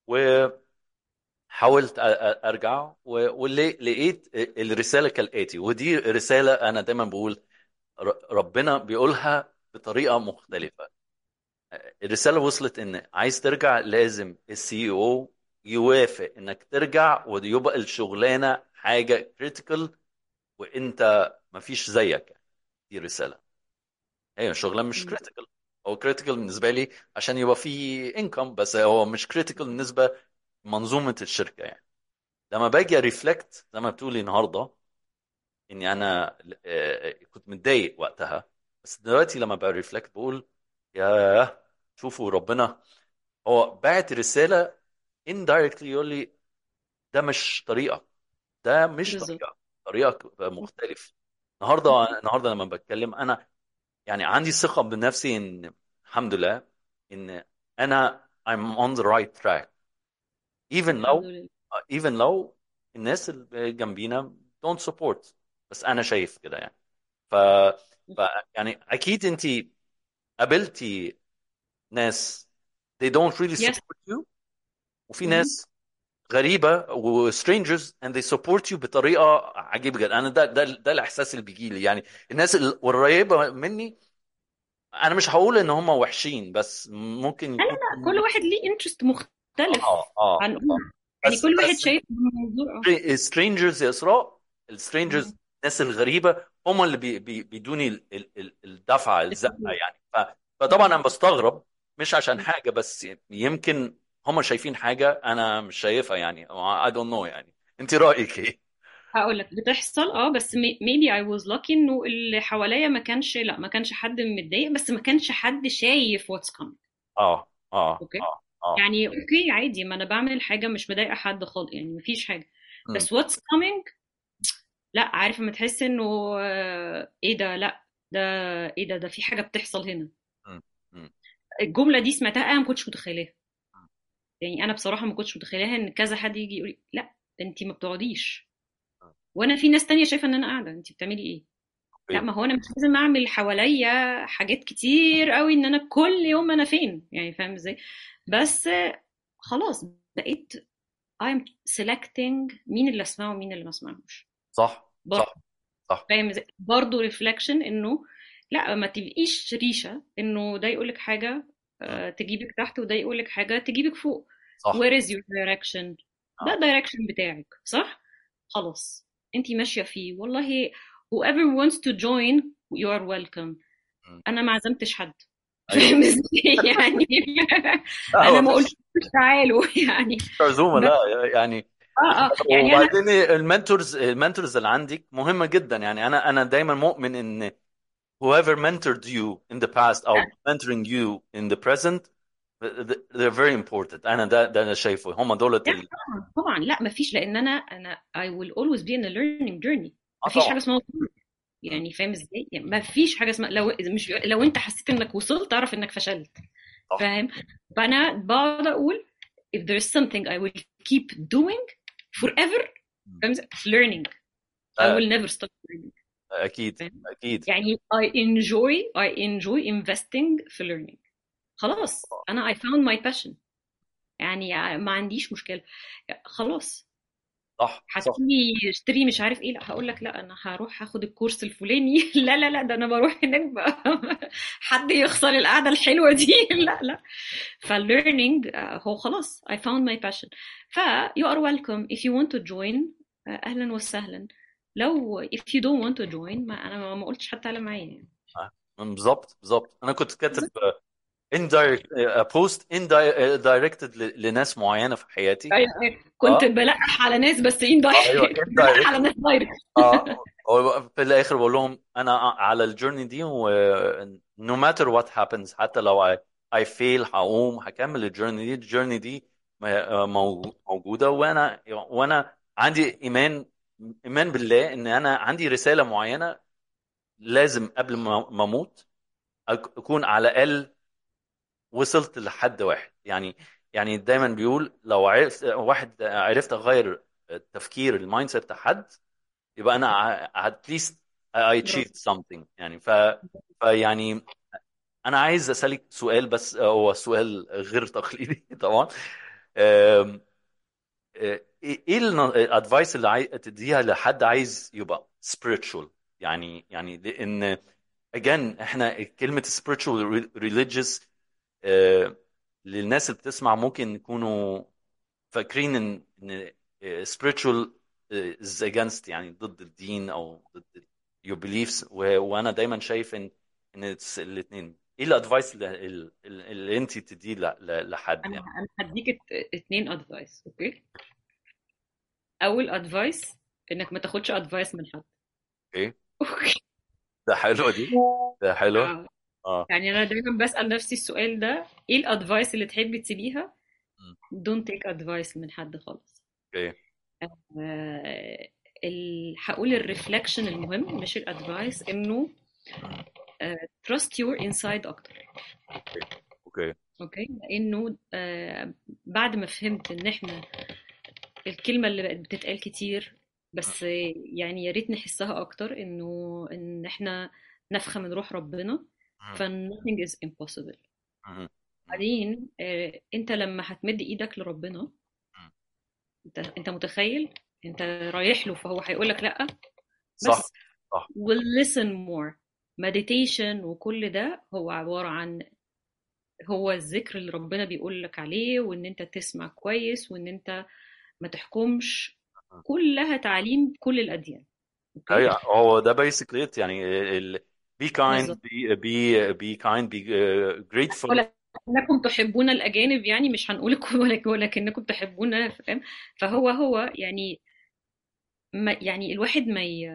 [SPEAKER 1] وحاولت أ- أ- أرجع و- واللي لقيت الرسالة كالآتي ودي رسالة أنا دايما بقول ر- ربنا بيقولها بطريقة مختلفة الرسالة وصلت ان عايز ترجع لازم السي او يوافق انك ترجع ويبقى الشغلانة حاجة كريتيكال وانت مفيش زيك دي رسالة هي الشغلانة مش
[SPEAKER 2] مم.
[SPEAKER 1] كريتيكال هو كريتيكال بالنسبة لي عشان يبقى في انكم بس هو مش كريتيكال بالنسبة لمنظومة الشركة يعني لما باجي ريفلكت زي ما بتقولي النهارده اني انا آه، كنت متضايق وقتها بس دلوقتي لما بريفلكت بقول يا شوفوا ربنا هو بعت رسالة indirectly يقول لي ده مش طريقك ده مش
[SPEAKER 2] بالظبط
[SPEAKER 1] طريقك طريقك مختلف النهارده النهارده لما بتكلم انا يعني عندي ثقة بنفسي ان الحمد لله ان انا I'm on the right track even
[SPEAKER 2] الحمد
[SPEAKER 1] لو
[SPEAKER 2] لله
[SPEAKER 1] even لو الناس اللي جنبينا don't support بس انا شايف كده يعني ف... ف يعني اكيد انت قابلتي ناس they don't really
[SPEAKER 2] Yes.
[SPEAKER 1] support you وفي
[SPEAKER 2] Mhm.
[SPEAKER 1] ناس غريبه و strangers and they support you بطريقه عجيبه جدا انا ده ده ده الاحساس اللي بيجي لي يعني الناس القريبه مني انا مش هقول ان هم وحشين بس ممكن
[SPEAKER 2] لا لا
[SPEAKER 1] يكون
[SPEAKER 2] لا كل واحد ليه انترست مختلف
[SPEAKER 1] اه اه
[SPEAKER 2] عن
[SPEAKER 1] آه.
[SPEAKER 2] يعني
[SPEAKER 1] بس
[SPEAKER 2] كل واحد
[SPEAKER 1] بس
[SPEAKER 2] شايف الموضوع اه
[SPEAKER 1] strangers يا اسراء السترينجرز
[SPEAKER 2] مم.
[SPEAKER 1] الناس الغريبه هم اللي بي بي بيدوني ال- ال- ال- الدفعه الزقه
[SPEAKER 2] السبورت
[SPEAKER 1] يعني ف- فطبعا
[SPEAKER 2] مم.
[SPEAKER 1] انا بستغرب مش عشان
[SPEAKER 2] مم.
[SPEAKER 1] حاجه بس يمكن هم شايفين حاجه انا مش شايفها يعني I don't know يعني انت رايك ايه؟
[SPEAKER 2] هقول لك بتحصل اه بس may- maybe I was lucky انه اللي حواليا ما كانش لا ما كانش حد متضايق بس ما كانش حد شايف what's coming
[SPEAKER 1] اه اه
[SPEAKER 2] اوكي
[SPEAKER 1] اه اه
[SPEAKER 2] يعني اوكي عادي ما انا بعمل حاجه مش مضايقه حد خالص يعني مفيش حاجه
[SPEAKER 1] مم.
[SPEAKER 2] بس what's coming لا عارف لما تحس انه آه، ايه ده لا ده ايه ده ده في حاجه بتحصل هنا
[SPEAKER 1] مم. مم.
[SPEAKER 2] الجمله دي سمعتها انا ما كنتش متخيلاها يعني انا بصراحه ما كنتش متخيلاها ان كذا حد يجي يقول لي لا انت ما بتقعديش وانا في ناس تانية شايفه ان انا قاعده انت بتعملي ايه لا
[SPEAKER 1] اوكي
[SPEAKER 2] ما هو انا مش لازم اعمل حواليا حاجات كتير قوي ان انا كل يوم انا فين يعني فاهم ازاي بس آه، خلاص بقيت I'm selecting مين اللي اسمعه ومين اللي ما اسمعهوش
[SPEAKER 1] صح
[SPEAKER 2] برضه
[SPEAKER 1] صح صح
[SPEAKER 2] فاهم ازاي برضه ريفلكشن انه لا ما تبقيش ريشه انه ده يقولك حاجه
[SPEAKER 1] مم.
[SPEAKER 2] آه، تجيبك تحت وده يقولك حاجه تجيبك فوق
[SPEAKER 1] صح
[SPEAKER 2] where is your direction ده
[SPEAKER 1] اه
[SPEAKER 2] الدايركشن بتاعك صح خلاص انت ماشيه فيه والله whoever wants to join you are welcome
[SPEAKER 1] مم.
[SPEAKER 2] انا ما عزمتش حد
[SPEAKER 1] ايوه
[SPEAKER 2] فاهم ازاي يعني
[SPEAKER 1] لا
[SPEAKER 2] انا
[SPEAKER 1] هو
[SPEAKER 2] ما
[SPEAKER 1] مش
[SPEAKER 2] قلتش تعالوا يعني
[SPEAKER 1] مش عزومه
[SPEAKER 2] بس
[SPEAKER 1] لا يعني
[SPEAKER 2] اه اه يعني انا
[SPEAKER 1] وبعدين المنتورز المنتورز اللي عندك مهمه جدا يعني انا انا دايما مؤمن ان whoever mentored you in the past او mentoring you in the present they're very important انا ده ده انا شايفه هم دولت
[SPEAKER 2] لا
[SPEAKER 1] ال...
[SPEAKER 2] طبعا طبعا لا ما فيش لان انا انا I will always be in a learning journey
[SPEAKER 1] اه
[SPEAKER 2] ما فيش
[SPEAKER 1] طبعا
[SPEAKER 2] حاجه اسمها وصول.
[SPEAKER 1] مم.
[SPEAKER 2] يعني فاهم ازاي يعني ما فيش حاجه اسمها لو مش لو انت حسيت انك وصلت اعرف انك فشلت
[SPEAKER 1] صح
[SPEAKER 2] فاهم فانا بقعد اقول if there is something I will keep doing forever
[SPEAKER 1] مم.
[SPEAKER 2] فاهم ازاي learning I
[SPEAKER 1] آه،
[SPEAKER 2] will never stop learning
[SPEAKER 1] اكيد
[SPEAKER 2] فاهم
[SPEAKER 1] اكيد
[SPEAKER 2] يعني I enjoy I enjoy investing في learning خلاص انا I found my passion يعني ما عنديش مشكله خلاص
[SPEAKER 1] صح صح
[SPEAKER 2] هتقولي اشتري مش عارف ايه لا هقول لك لا انا هروح هاخد الكورس الفلاني لا لا لا ده انا بروح هناك بقى حد يخسر القعده الحلوه دي لا لا فالlearning هو خلاص I found my passion ف you are welcome if you want to join آه، اهلا وسهلا لو if you don't want to join ما انا ما ما قلتش حتى تعالى معايا يعني
[SPEAKER 1] آه، بالظبط بالظبط انا كنت كاتب indirect بوست indirected ل- لناس معينه في حياتي
[SPEAKER 2] ايوه أيوة. كنت
[SPEAKER 1] اه
[SPEAKER 2] بلقح على ناس بس ان
[SPEAKER 1] ايوه
[SPEAKER 2] بلقح
[SPEAKER 1] indirect
[SPEAKER 2] على ناس دايركت
[SPEAKER 1] اه هو في الاخر بقول لهم انا على الجيرني دي و no matter what happens حتى لو I, I fail هقوم هكمل الجيرني دي الجيرني دي م- مو- موجوده وانا وانا عندي ايمان ايمان بالله ان انا عندي رساله معينه لازم قبل ما ما اموت أك- اكون على الاقل وصلت لحد واحد يعني يعني دايما بيقول لو عرفت واحد عرفت اغير التفكير المايند سيت بتاع حد يبقى انا at least I achieved something يعني ف فيعني انا عايز اسالك سؤال بس هو سؤال غير تقليدي طبعا أم، ايه الادفايس اللي عاي... تديها لحد عايز يبقى spiritual يعني يعني لان again احنا كلمة spiritual religious آه، للناس اللي بتسمع ممكن يكونوا فاكرين ان ان spiritual is against يعني ضد الدين او ضد your beliefs و... وانا دايما شايف ان ان it's الاثنين ايه الادفايس اللي, اللي, اللي انت تديه ل... ل- لحد
[SPEAKER 2] انا
[SPEAKER 1] يعني
[SPEAKER 2] انا هديك ات- اتنين ادفايس اوكي اول ادفايس انك ما تاخدش ادفايس من حد
[SPEAKER 1] اوكي
[SPEAKER 2] اوكي
[SPEAKER 1] ده حلوه دي ده حلوه
[SPEAKER 2] آه.
[SPEAKER 1] اه
[SPEAKER 2] يعني انا دايما بسأل نفسي السؤال ده ايه الادفايس اللي تحبي تسيبيها
[SPEAKER 1] م.
[SPEAKER 2] don't take advice من حد خالص
[SPEAKER 1] اوكي
[SPEAKER 2] آه، ال- هقول الريفلكشن المهم مش الادفايس انه آه، trust your inside اكتر
[SPEAKER 1] اوكي اوكي
[SPEAKER 2] اوكي لانه آه، بعد ما فهمت ان احنا الكلمه اللي بقت بتتقال كتير بس يعني يا ريت نحسها اكتر انه ان احنا نفخة من روح ربنا ف nothing is impossible بعدين آه، انت لما هتمد ايدك لربنا انت انت متخيل انت رايح له فهو هيقول لك لا
[SPEAKER 1] صح
[SPEAKER 2] بس
[SPEAKER 1] صح
[SPEAKER 2] will listen more meditation وكل ده هو عبارة عن هو الذكر اللي ربنا بيقول لك عليه وان انت تسمع كويس وان انت ما تحكمش كلها تعليم كل الاديان اوكي
[SPEAKER 1] ايوه هو ده basically it يعني ال be kind
[SPEAKER 2] بالظبط
[SPEAKER 1] be be be kind be uh, grateful
[SPEAKER 2] ولكنكم تحبون الاجانب يعني مش هنقول ولك- ولكنكم تحبون فاهم فهو هو يعني ما يعني الواحد ما ي...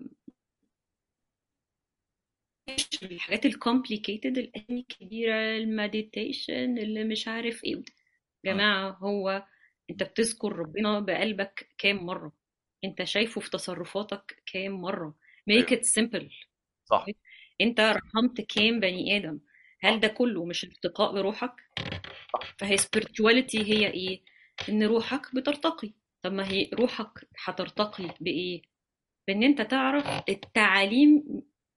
[SPEAKER 2] الحاجات الكومبليكيتد الأغاني الكبيرة المديتيشن اللي مش عارف ايه جماعة هو انت بتذكر ربنا بقلبك كام مرة انت شايفه في تصرفاتك كام مرة make
[SPEAKER 1] ايوه
[SPEAKER 2] it simple
[SPEAKER 1] صح
[SPEAKER 2] انت رحمت كام بني آدم هل ده كله مش ارتقاء بروحك فهي spirituality هي ايه ان روحك بترتقي طب ما هي روحك هترتقي بايه بان انت تعرف التعاليم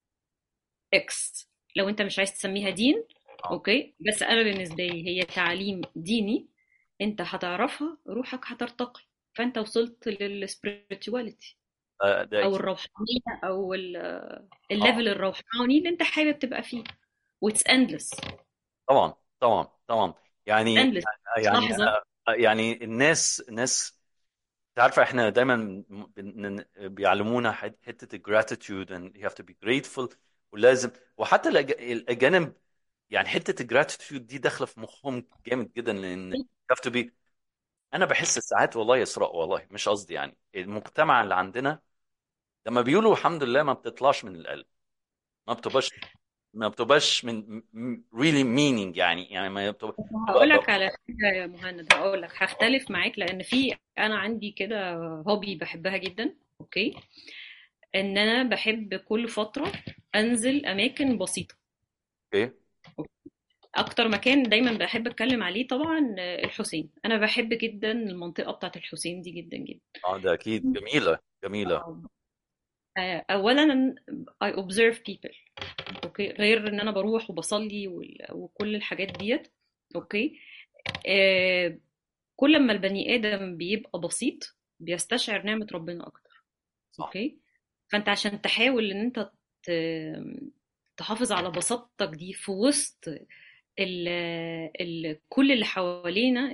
[SPEAKER 2] اكس لو انت مش عايز تسميها دين
[SPEAKER 1] اه
[SPEAKER 2] اوكي بس انا بالنسبه لي هي تعليم ديني انت هتعرفها روحك هترتقي فانت وصلت للسبirituality
[SPEAKER 1] آه، ده
[SPEAKER 2] او
[SPEAKER 1] اكيد
[SPEAKER 2] الروحانيه او ال-
[SPEAKER 1] اه
[SPEAKER 2] الليفل الروحاني اللي انت حابب تبقى فيه واتس endless
[SPEAKER 1] طبعا طبعا طبعا يعني
[SPEAKER 2] endless مش
[SPEAKER 1] يعني
[SPEAKER 2] لحظه
[SPEAKER 1] انا يعني الناس الناس انت عارفه احنا دايما بن- بيعلمونا حت- حته الجراتيتيود and you have to be grateful ولازم وحتى الأج- الاجانب يعني حته الجراتيتيود دي داخله في مخهم جامد جدا لان you have to be انا بحس ساعات والله يسرق والله مش قصدي يعني المجتمع اللي عندنا لما بيقولوا الحمد لله ما بتطلعش من القلب ما بتبقاش ما بتبقاش من م- really meaning يعني يعني ما بتبقى
[SPEAKER 2] هقول لك على حاجه يا مهند هقول لك هختلف معاك لان في انا عندي كده هوبي بحبها جدا اوكي ان انا بحب كل فتره انزل اماكن بسيطه
[SPEAKER 1] اوكي
[SPEAKER 2] اكتر مكان دايما بحب اتكلم عليه طبعا الحسين انا بحب جدا المنطقه بتاعت الحسين دي جدا جدا
[SPEAKER 1] اه ده اكيد جميله جميله
[SPEAKER 2] آه، اولا I observe people اوكي غير ان انا بروح وبصلي وال- وكل الحاجات ديت اوكي آه، كل ما البني ادم بيبقى بسيط بيستشعر نعمه ربنا اكتر
[SPEAKER 1] صح
[SPEAKER 2] اوكي فانت عشان تحاول ان انت ت- تحافظ على بساطتك دي في وسط ال ال كل اللي حوالينا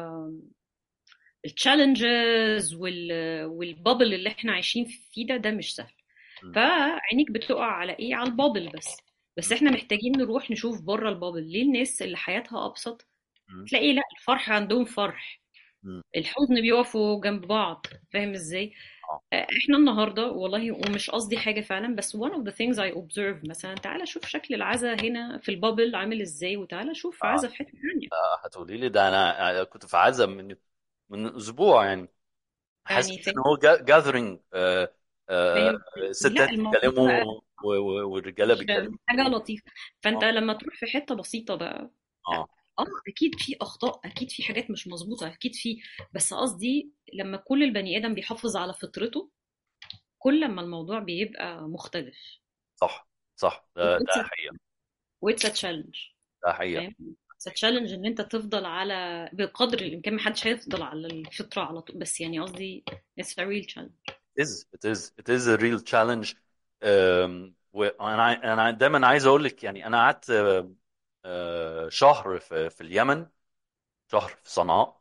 [SPEAKER 2] التشالنجز والبابل اللي احنا عايشين فيه ده ده مش سهل
[SPEAKER 1] م.
[SPEAKER 2] فعينيك بتقع على ايه على البابل بس بس
[SPEAKER 1] م.
[SPEAKER 2] احنا محتاجين نروح نشوف بره البابل ليه الناس اللي حياتها ابسط
[SPEAKER 1] م.
[SPEAKER 2] تلاقي لا الفرح عندهم فرح
[SPEAKER 1] م.
[SPEAKER 2] الحزن بيقفوا جنب بعض فاهم ازاي
[SPEAKER 1] اه
[SPEAKER 2] آه، احنا النهارده والله ومش قصدي حاجه فعلا بس one of the things I observe مثلا تعالى شوف شكل العزا هنا في البابل عامل ازاي وتعالى شوف
[SPEAKER 1] آه.
[SPEAKER 2] عزا في حته ثانيه
[SPEAKER 1] آه، هتقولي لي ده انا أنا كنت في عزا من من اسبوع يعني
[SPEAKER 2] يعني
[SPEAKER 1] حسيت ان
[SPEAKER 2] فاهم
[SPEAKER 1] هو جاذرنج
[SPEAKER 2] فاهم لا
[SPEAKER 1] ستات
[SPEAKER 2] الموضوع
[SPEAKER 1] بيتكلموا
[SPEAKER 2] بقى
[SPEAKER 1] و- و- والرجاله
[SPEAKER 2] مش
[SPEAKER 1] بيتكلموا
[SPEAKER 2] حاجه لطيفه فانت
[SPEAKER 1] اه
[SPEAKER 2] لما تروح في حته بسيطه بقى
[SPEAKER 1] اه
[SPEAKER 2] اه اكيد في اخطاء اكيد في حاجات مش مظبوطه اكيد في بس قصدي لما كل البني ادم بيحافظ على فطرته كل ما الموضوع بيبقى مختلف
[SPEAKER 1] صح صح ده ده
[SPEAKER 2] واتس
[SPEAKER 1] حقيقه
[SPEAKER 2] واتس ا تشالنج
[SPEAKER 1] ده حقيقه
[SPEAKER 2] فاهم اتس تشالنج ان انت تفضل على بقدر الامكان ما حدش هيفضل على الفطره على طول بس يعني قصدي اتس ا ريل تشالنج
[SPEAKER 1] it is it is it is a real challenge um, وانا انا دايما عايز اقول لك يعني انا قعدت آه، آه، شهر في في اليمن شهر في صنعاء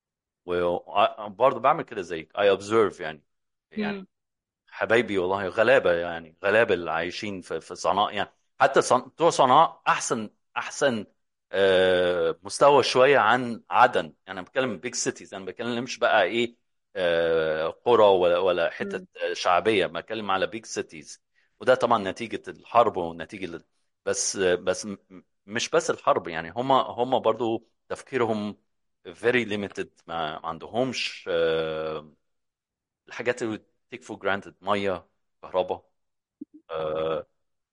[SPEAKER 1] وبرضه بعمل كده زيك I observe يعني يعني حبايبي والله غلابة يعني غلابة اللي عايشين في في صنعاء يعني حتى صن- بتوع صنعاء أحسن أحسن آه، مستوى شوية عن عدن يعني أنا بتكلم بيج سيتيز أنا بتكلمش بقى إيه آه، قرى ولا ولا حتت شعبية بتكلم على بيج سيتيز وده طبعا نتيجة الحرب ونتيجة بس بس م- مش بس الحرب يعني هم هم برضو تفكيرهم very limited ما ما عندهمش آه، الحاجات اللي take for granted ميه كهرباء آه،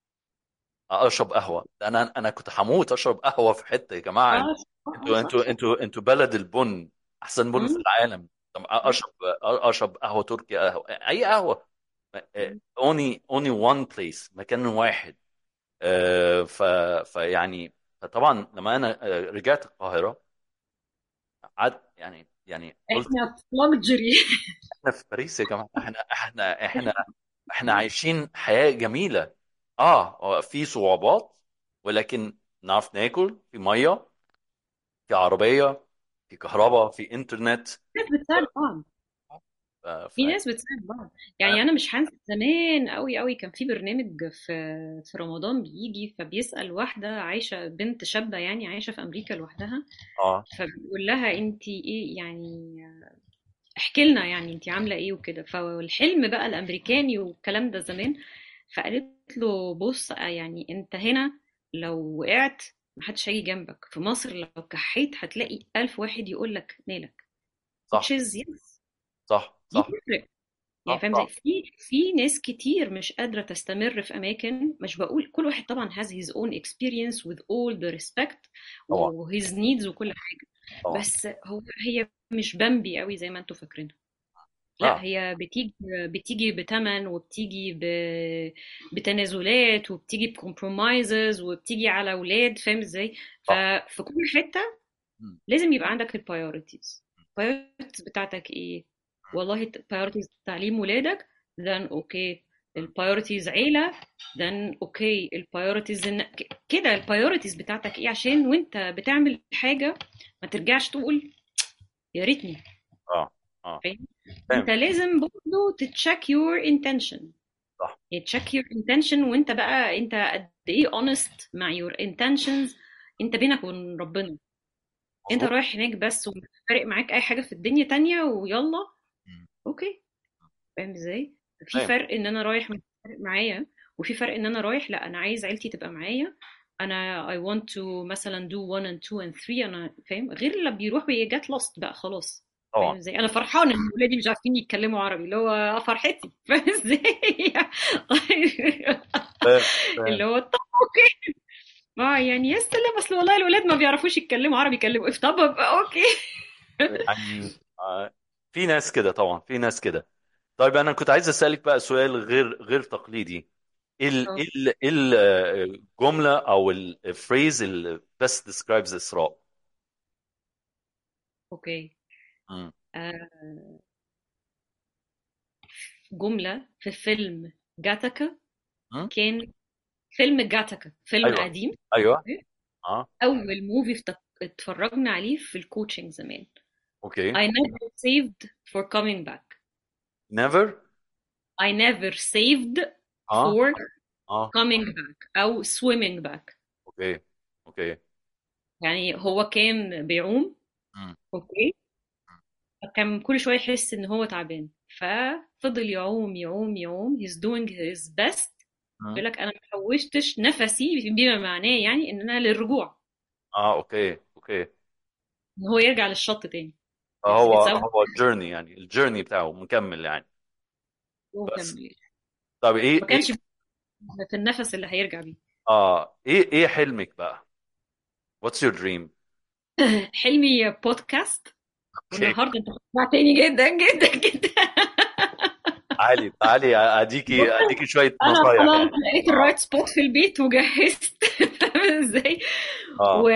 [SPEAKER 1] اشرب قهوه انا انا كنت هموت اشرب قهوه في حته يا جماعه
[SPEAKER 2] اه
[SPEAKER 1] انتوا
[SPEAKER 2] اه صح
[SPEAKER 1] انتوا
[SPEAKER 2] صح
[SPEAKER 1] انتوا انتوا بلد البن احسن بن في
[SPEAKER 2] مم.
[SPEAKER 1] العالم طب اشرب اشرب قهوه تركي قهوه اي قهوه only only one place مكان واحد آه، ف فيعني فطبعا لما انا آه، رجعت القاهره قعدت يعني يعني قلت
[SPEAKER 2] احنا في لكجري
[SPEAKER 1] احنا في باريس يا جماعه احنا احنا احنا احنا عايشين حياه جميله اه في صعوبات ولكن نعرف ناكل في ميه في عربيه في كهرباء في انترنت
[SPEAKER 2] ناس بتساعد بعض
[SPEAKER 1] ف... ف...
[SPEAKER 2] في ناس بتساعد بعض يعني انا مش هنسى زمان قوي قوي كان في برنامج في في رمضان بيجي فبيسأل واحدة عايشة بنت شابة يعني عايشة في امريكا لوحدها
[SPEAKER 1] اه
[SPEAKER 2] فبيقول لها انت ايه يعني احكي لنا يعني انت عاملة ايه وكده فالحلم بقى الامريكاني والكلام ده زمان فقالت له بص يعني انت هنا لو وقعت محدش هيجي جنبك في مصر لو كحيت هتلاقي ألف واحد يقول لك مالك which
[SPEAKER 1] صح
[SPEAKER 2] is yes
[SPEAKER 1] صح
[SPEAKER 2] دي
[SPEAKER 1] صح
[SPEAKER 2] بتفرق يعني
[SPEAKER 1] صح
[SPEAKER 2] فاهم زي
[SPEAKER 1] صح
[SPEAKER 2] في في ناس كتير مش قادرة تستمر في أماكن مش بقول كل واحد طبعا has his own experience with all the respect
[SPEAKER 1] طبعا
[SPEAKER 2] و his needs وكل حاجة
[SPEAKER 1] طبعا
[SPEAKER 2] بس هو هي مش بامبي قوي زي ما انتوا فاكرينها لا
[SPEAKER 1] لا
[SPEAKER 2] هي بتيجي بتيجي بتمن وبتيجي ب... بتنازلات وبتيجي بكمبرومايزز وبتيجي على اولاد فاهم ازاي
[SPEAKER 1] صح
[SPEAKER 2] ففي كل حتة
[SPEAKER 1] مم.
[SPEAKER 2] لازم يبقى عندك البايوريتيز البايوريتيز بتاعتك ايه والله البايوريتيز تعليم ولادك then اوكي البايوريتيز عيلة then اوكي البايوريتيز إن... ك- كده البايوريتيز بتاعتك ايه عشان وانت بتعمل حاجة ما ترجعش تقول يا ريتني
[SPEAKER 1] اه اه
[SPEAKER 2] فاهم
[SPEAKER 1] فاهم
[SPEAKER 2] انت لازم برضه تتشيك يور intention
[SPEAKER 1] صح
[SPEAKER 2] تشيك يور intention وانت بقى انت قد ايه honest مع your intentions انت بينك وبين ربنا انت
[SPEAKER 1] مظبوط
[SPEAKER 2] رايح هناك بس ومش فارق معاك اي حاجه في الدنيا تانية ويلا
[SPEAKER 1] مم.
[SPEAKER 2] اوكي فاهم ازاي في
[SPEAKER 1] فاهم
[SPEAKER 2] فرق ان انا رايح مش فارق معايا وفي فرق ان انا رايح لا انا عايز عيلتي تبقى معايا انا I want to مثلا do one and two and three انا فاهم غير اللي بيروح بيجات lost بقى خلاص فاهم
[SPEAKER 1] طبعا
[SPEAKER 2] ازاي انا فرحانه ان ولادي مش عارفين يتكلموا عربي اللي هو فرحتي فاهم ازاي
[SPEAKER 1] فاهم
[SPEAKER 2] اللي
[SPEAKER 1] فاهم
[SPEAKER 2] هو طب اوكي اه يعني يا سلام اصل والله الولاد ما بيعرفوش يتكلموا عربي يكلموا طب اوكي
[SPEAKER 1] يعني آه، في ناس كده طبعا في ناس كده طيب انا كنت عايز اسالك بقى سؤال غير غير تقليدي ايه ال-
[SPEAKER 2] اه
[SPEAKER 1] ايه ال- إيه الجمله او الفريز اللي best describes اسراء
[SPEAKER 2] اوكي
[SPEAKER 1] مم.
[SPEAKER 2] آه جملة في فيلم جاتاكا
[SPEAKER 1] مم؟
[SPEAKER 2] كان فيلم جاتاكا فيلم
[SPEAKER 1] ايوه
[SPEAKER 2] قديم
[SPEAKER 1] ايوه
[SPEAKER 2] أوكي؟
[SPEAKER 1] اه
[SPEAKER 2] أول موفي افت- اتفرجنا عليه في الكوتشنج زمان
[SPEAKER 1] اوكي
[SPEAKER 2] I never saved for coming back
[SPEAKER 1] never
[SPEAKER 2] I never saved
[SPEAKER 1] اه
[SPEAKER 2] for
[SPEAKER 1] اه
[SPEAKER 2] coming back أو swimming back
[SPEAKER 1] اوكي اوكي
[SPEAKER 2] يعني هو كان بيعوم
[SPEAKER 1] مم.
[SPEAKER 2] اوكي كان كل شوية يحس إن هو تعبان ففضل يعوم يعوم يعوم he's doing his best
[SPEAKER 1] مم.
[SPEAKER 2] يقول لك أنا ما حوشتش نفسي بما معناه يعني إن أنا للرجوع
[SPEAKER 1] اه اوكي اوكي
[SPEAKER 2] إن هو يرجع للشط تاني yes
[SPEAKER 1] فهو
[SPEAKER 2] it's a
[SPEAKER 1] هو الجيرني يعني الجيرني بتاعه مكمل يعني
[SPEAKER 2] هو
[SPEAKER 1] بس
[SPEAKER 2] مكمل
[SPEAKER 1] طب ايه
[SPEAKER 2] ما
[SPEAKER 1] ايه
[SPEAKER 2] كانش في النفس اللي هيرجع بيه
[SPEAKER 1] اه ايه ايه حلمك بقى what's your dream
[SPEAKER 2] حلمي بودكاست
[SPEAKER 1] اوكي
[SPEAKER 2] والنهارده انت سمعتني جدا جدا جدا
[SPEAKER 1] تعالي تعالي اديكي
[SPEAKER 2] بص
[SPEAKER 1] اديكي شويه
[SPEAKER 2] انا
[SPEAKER 1] نصايح
[SPEAKER 2] خلاص
[SPEAKER 1] يعني
[SPEAKER 2] لقيت الرايت سبوت في البيت وجهزت فاهم ازاي
[SPEAKER 1] اه
[SPEAKER 2] و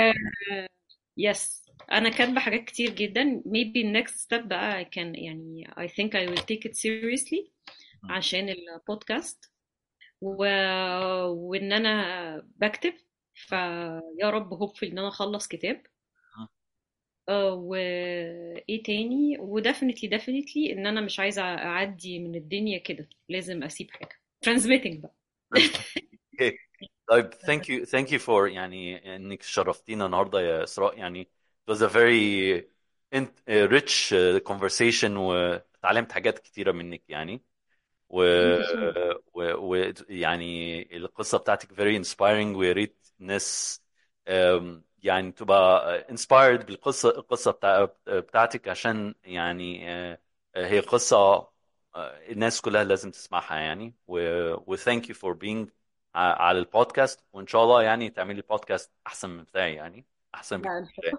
[SPEAKER 2] يس انا كاتبه حاجات كتير جدا maybe next step بقى كان يعني I think I will take it seriously
[SPEAKER 1] مم.
[SPEAKER 2] عشان البودكاست و... وان انا بكتب فيا رب هوبفل ان انا اخلص كتاب
[SPEAKER 1] مم.
[SPEAKER 2] آه، وايه تاني وديفنتلي ديفنتلي ان انا مش عايزه اعدي من الدنيا كده لازم اسيب حاجه ترانسميتنج بقى
[SPEAKER 1] اوكي طيب thank you thank you for يعني انك شرفتينا النهارده يا اسراء يعني it was a very int- rich conversation وتعلمت حاجات كتيره منك يعني و
[SPEAKER 2] thank you so much
[SPEAKER 1] و و- يعني القصة بتاعتك very inspiring ويا ريت الناس أم، يعني تبقى inspired بالقصة القصة بتاع بتاعتك عشان يعني أه، هي قصة أه، الناس كلها لازم تسمعها يعني و, و thank you for being ع- على البودكاست وإن شاء الله يعني تعملي بودكاست أحسن من بتاعي يعني أحسن
[SPEAKER 2] لا
[SPEAKER 1] بكتير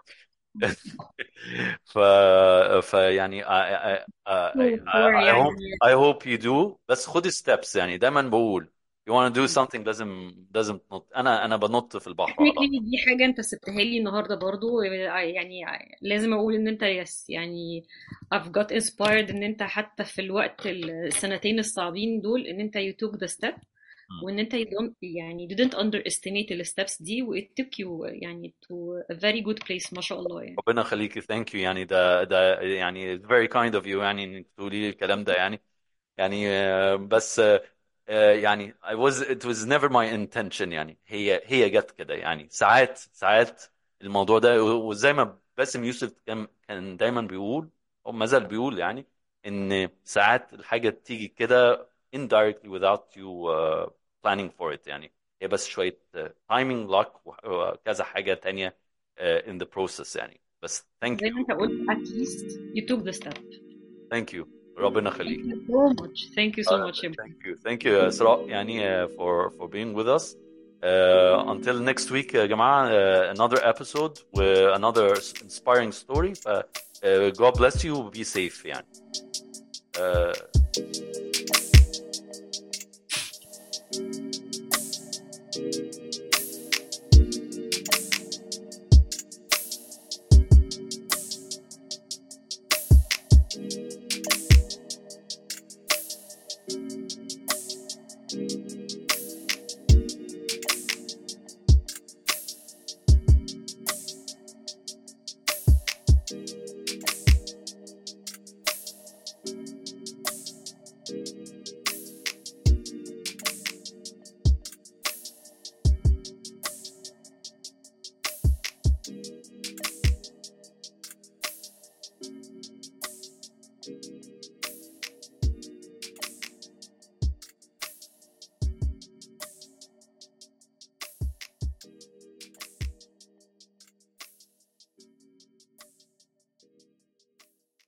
[SPEAKER 1] ف فيعني I, I, I, I,
[SPEAKER 2] حوار
[SPEAKER 1] I
[SPEAKER 2] يعني
[SPEAKER 1] hope I hope you do بس خد steps يعني دايما بقول you want to do something لازم لازم تنط انا انا بنط في البحر على طول
[SPEAKER 2] technically دي حاجة انت سبتها لي النهاردة برضو يعني لازم اقول ان انت يس يعني I've got inspired ان انت حتى في الوقت السنتين الصعبين دول ان انت you took the step
[SPEAKER 1] م.
[SPEAKER 2] وان انت you don't يعني didn't underestimate the steps دي و it took you يعني to a very good place ما شاء الله يعني
[SPEAKER 1] ربنا يخليكي ثانك يو يعني ده ده يعني very kind of you يعني انك تقولي لي الكلام ده يعني يعني آه، بس آه، آه، يعني I was it was never my intention يعني هي هي جت كده يعني ساعات ساعات الموضوع ده وزي ما باسم يوسف كان كان دايما بيقول او ما زال بيقول يعني ان ساعات الحاجه تيجي كده indirectly without you uh, planning for it يعني هي بس شويه uh, timing luck وكذا حاجه تانية uh, in the process يعني بس thank
[SPEAKER 2] زي ما
[SPEAKER 1] you
[SPEAKER 2] انت قلت at least you took the step
[SPEAKER 1] thank you ربنا
[SPEAKER 2] thank
[SPEAKER 1] يخليك
[SPEAKER 2] you so much thank you so
[SPEAKER 1] Uh,
[SPEAKER 2] much يا
[SPEAKER 1] thank you thank you يا إسراء يعني uh, for for being with us uh, until next week يا جماعة uh, another episode with another inspiring story ف uh, God bless you be safe يعني uh,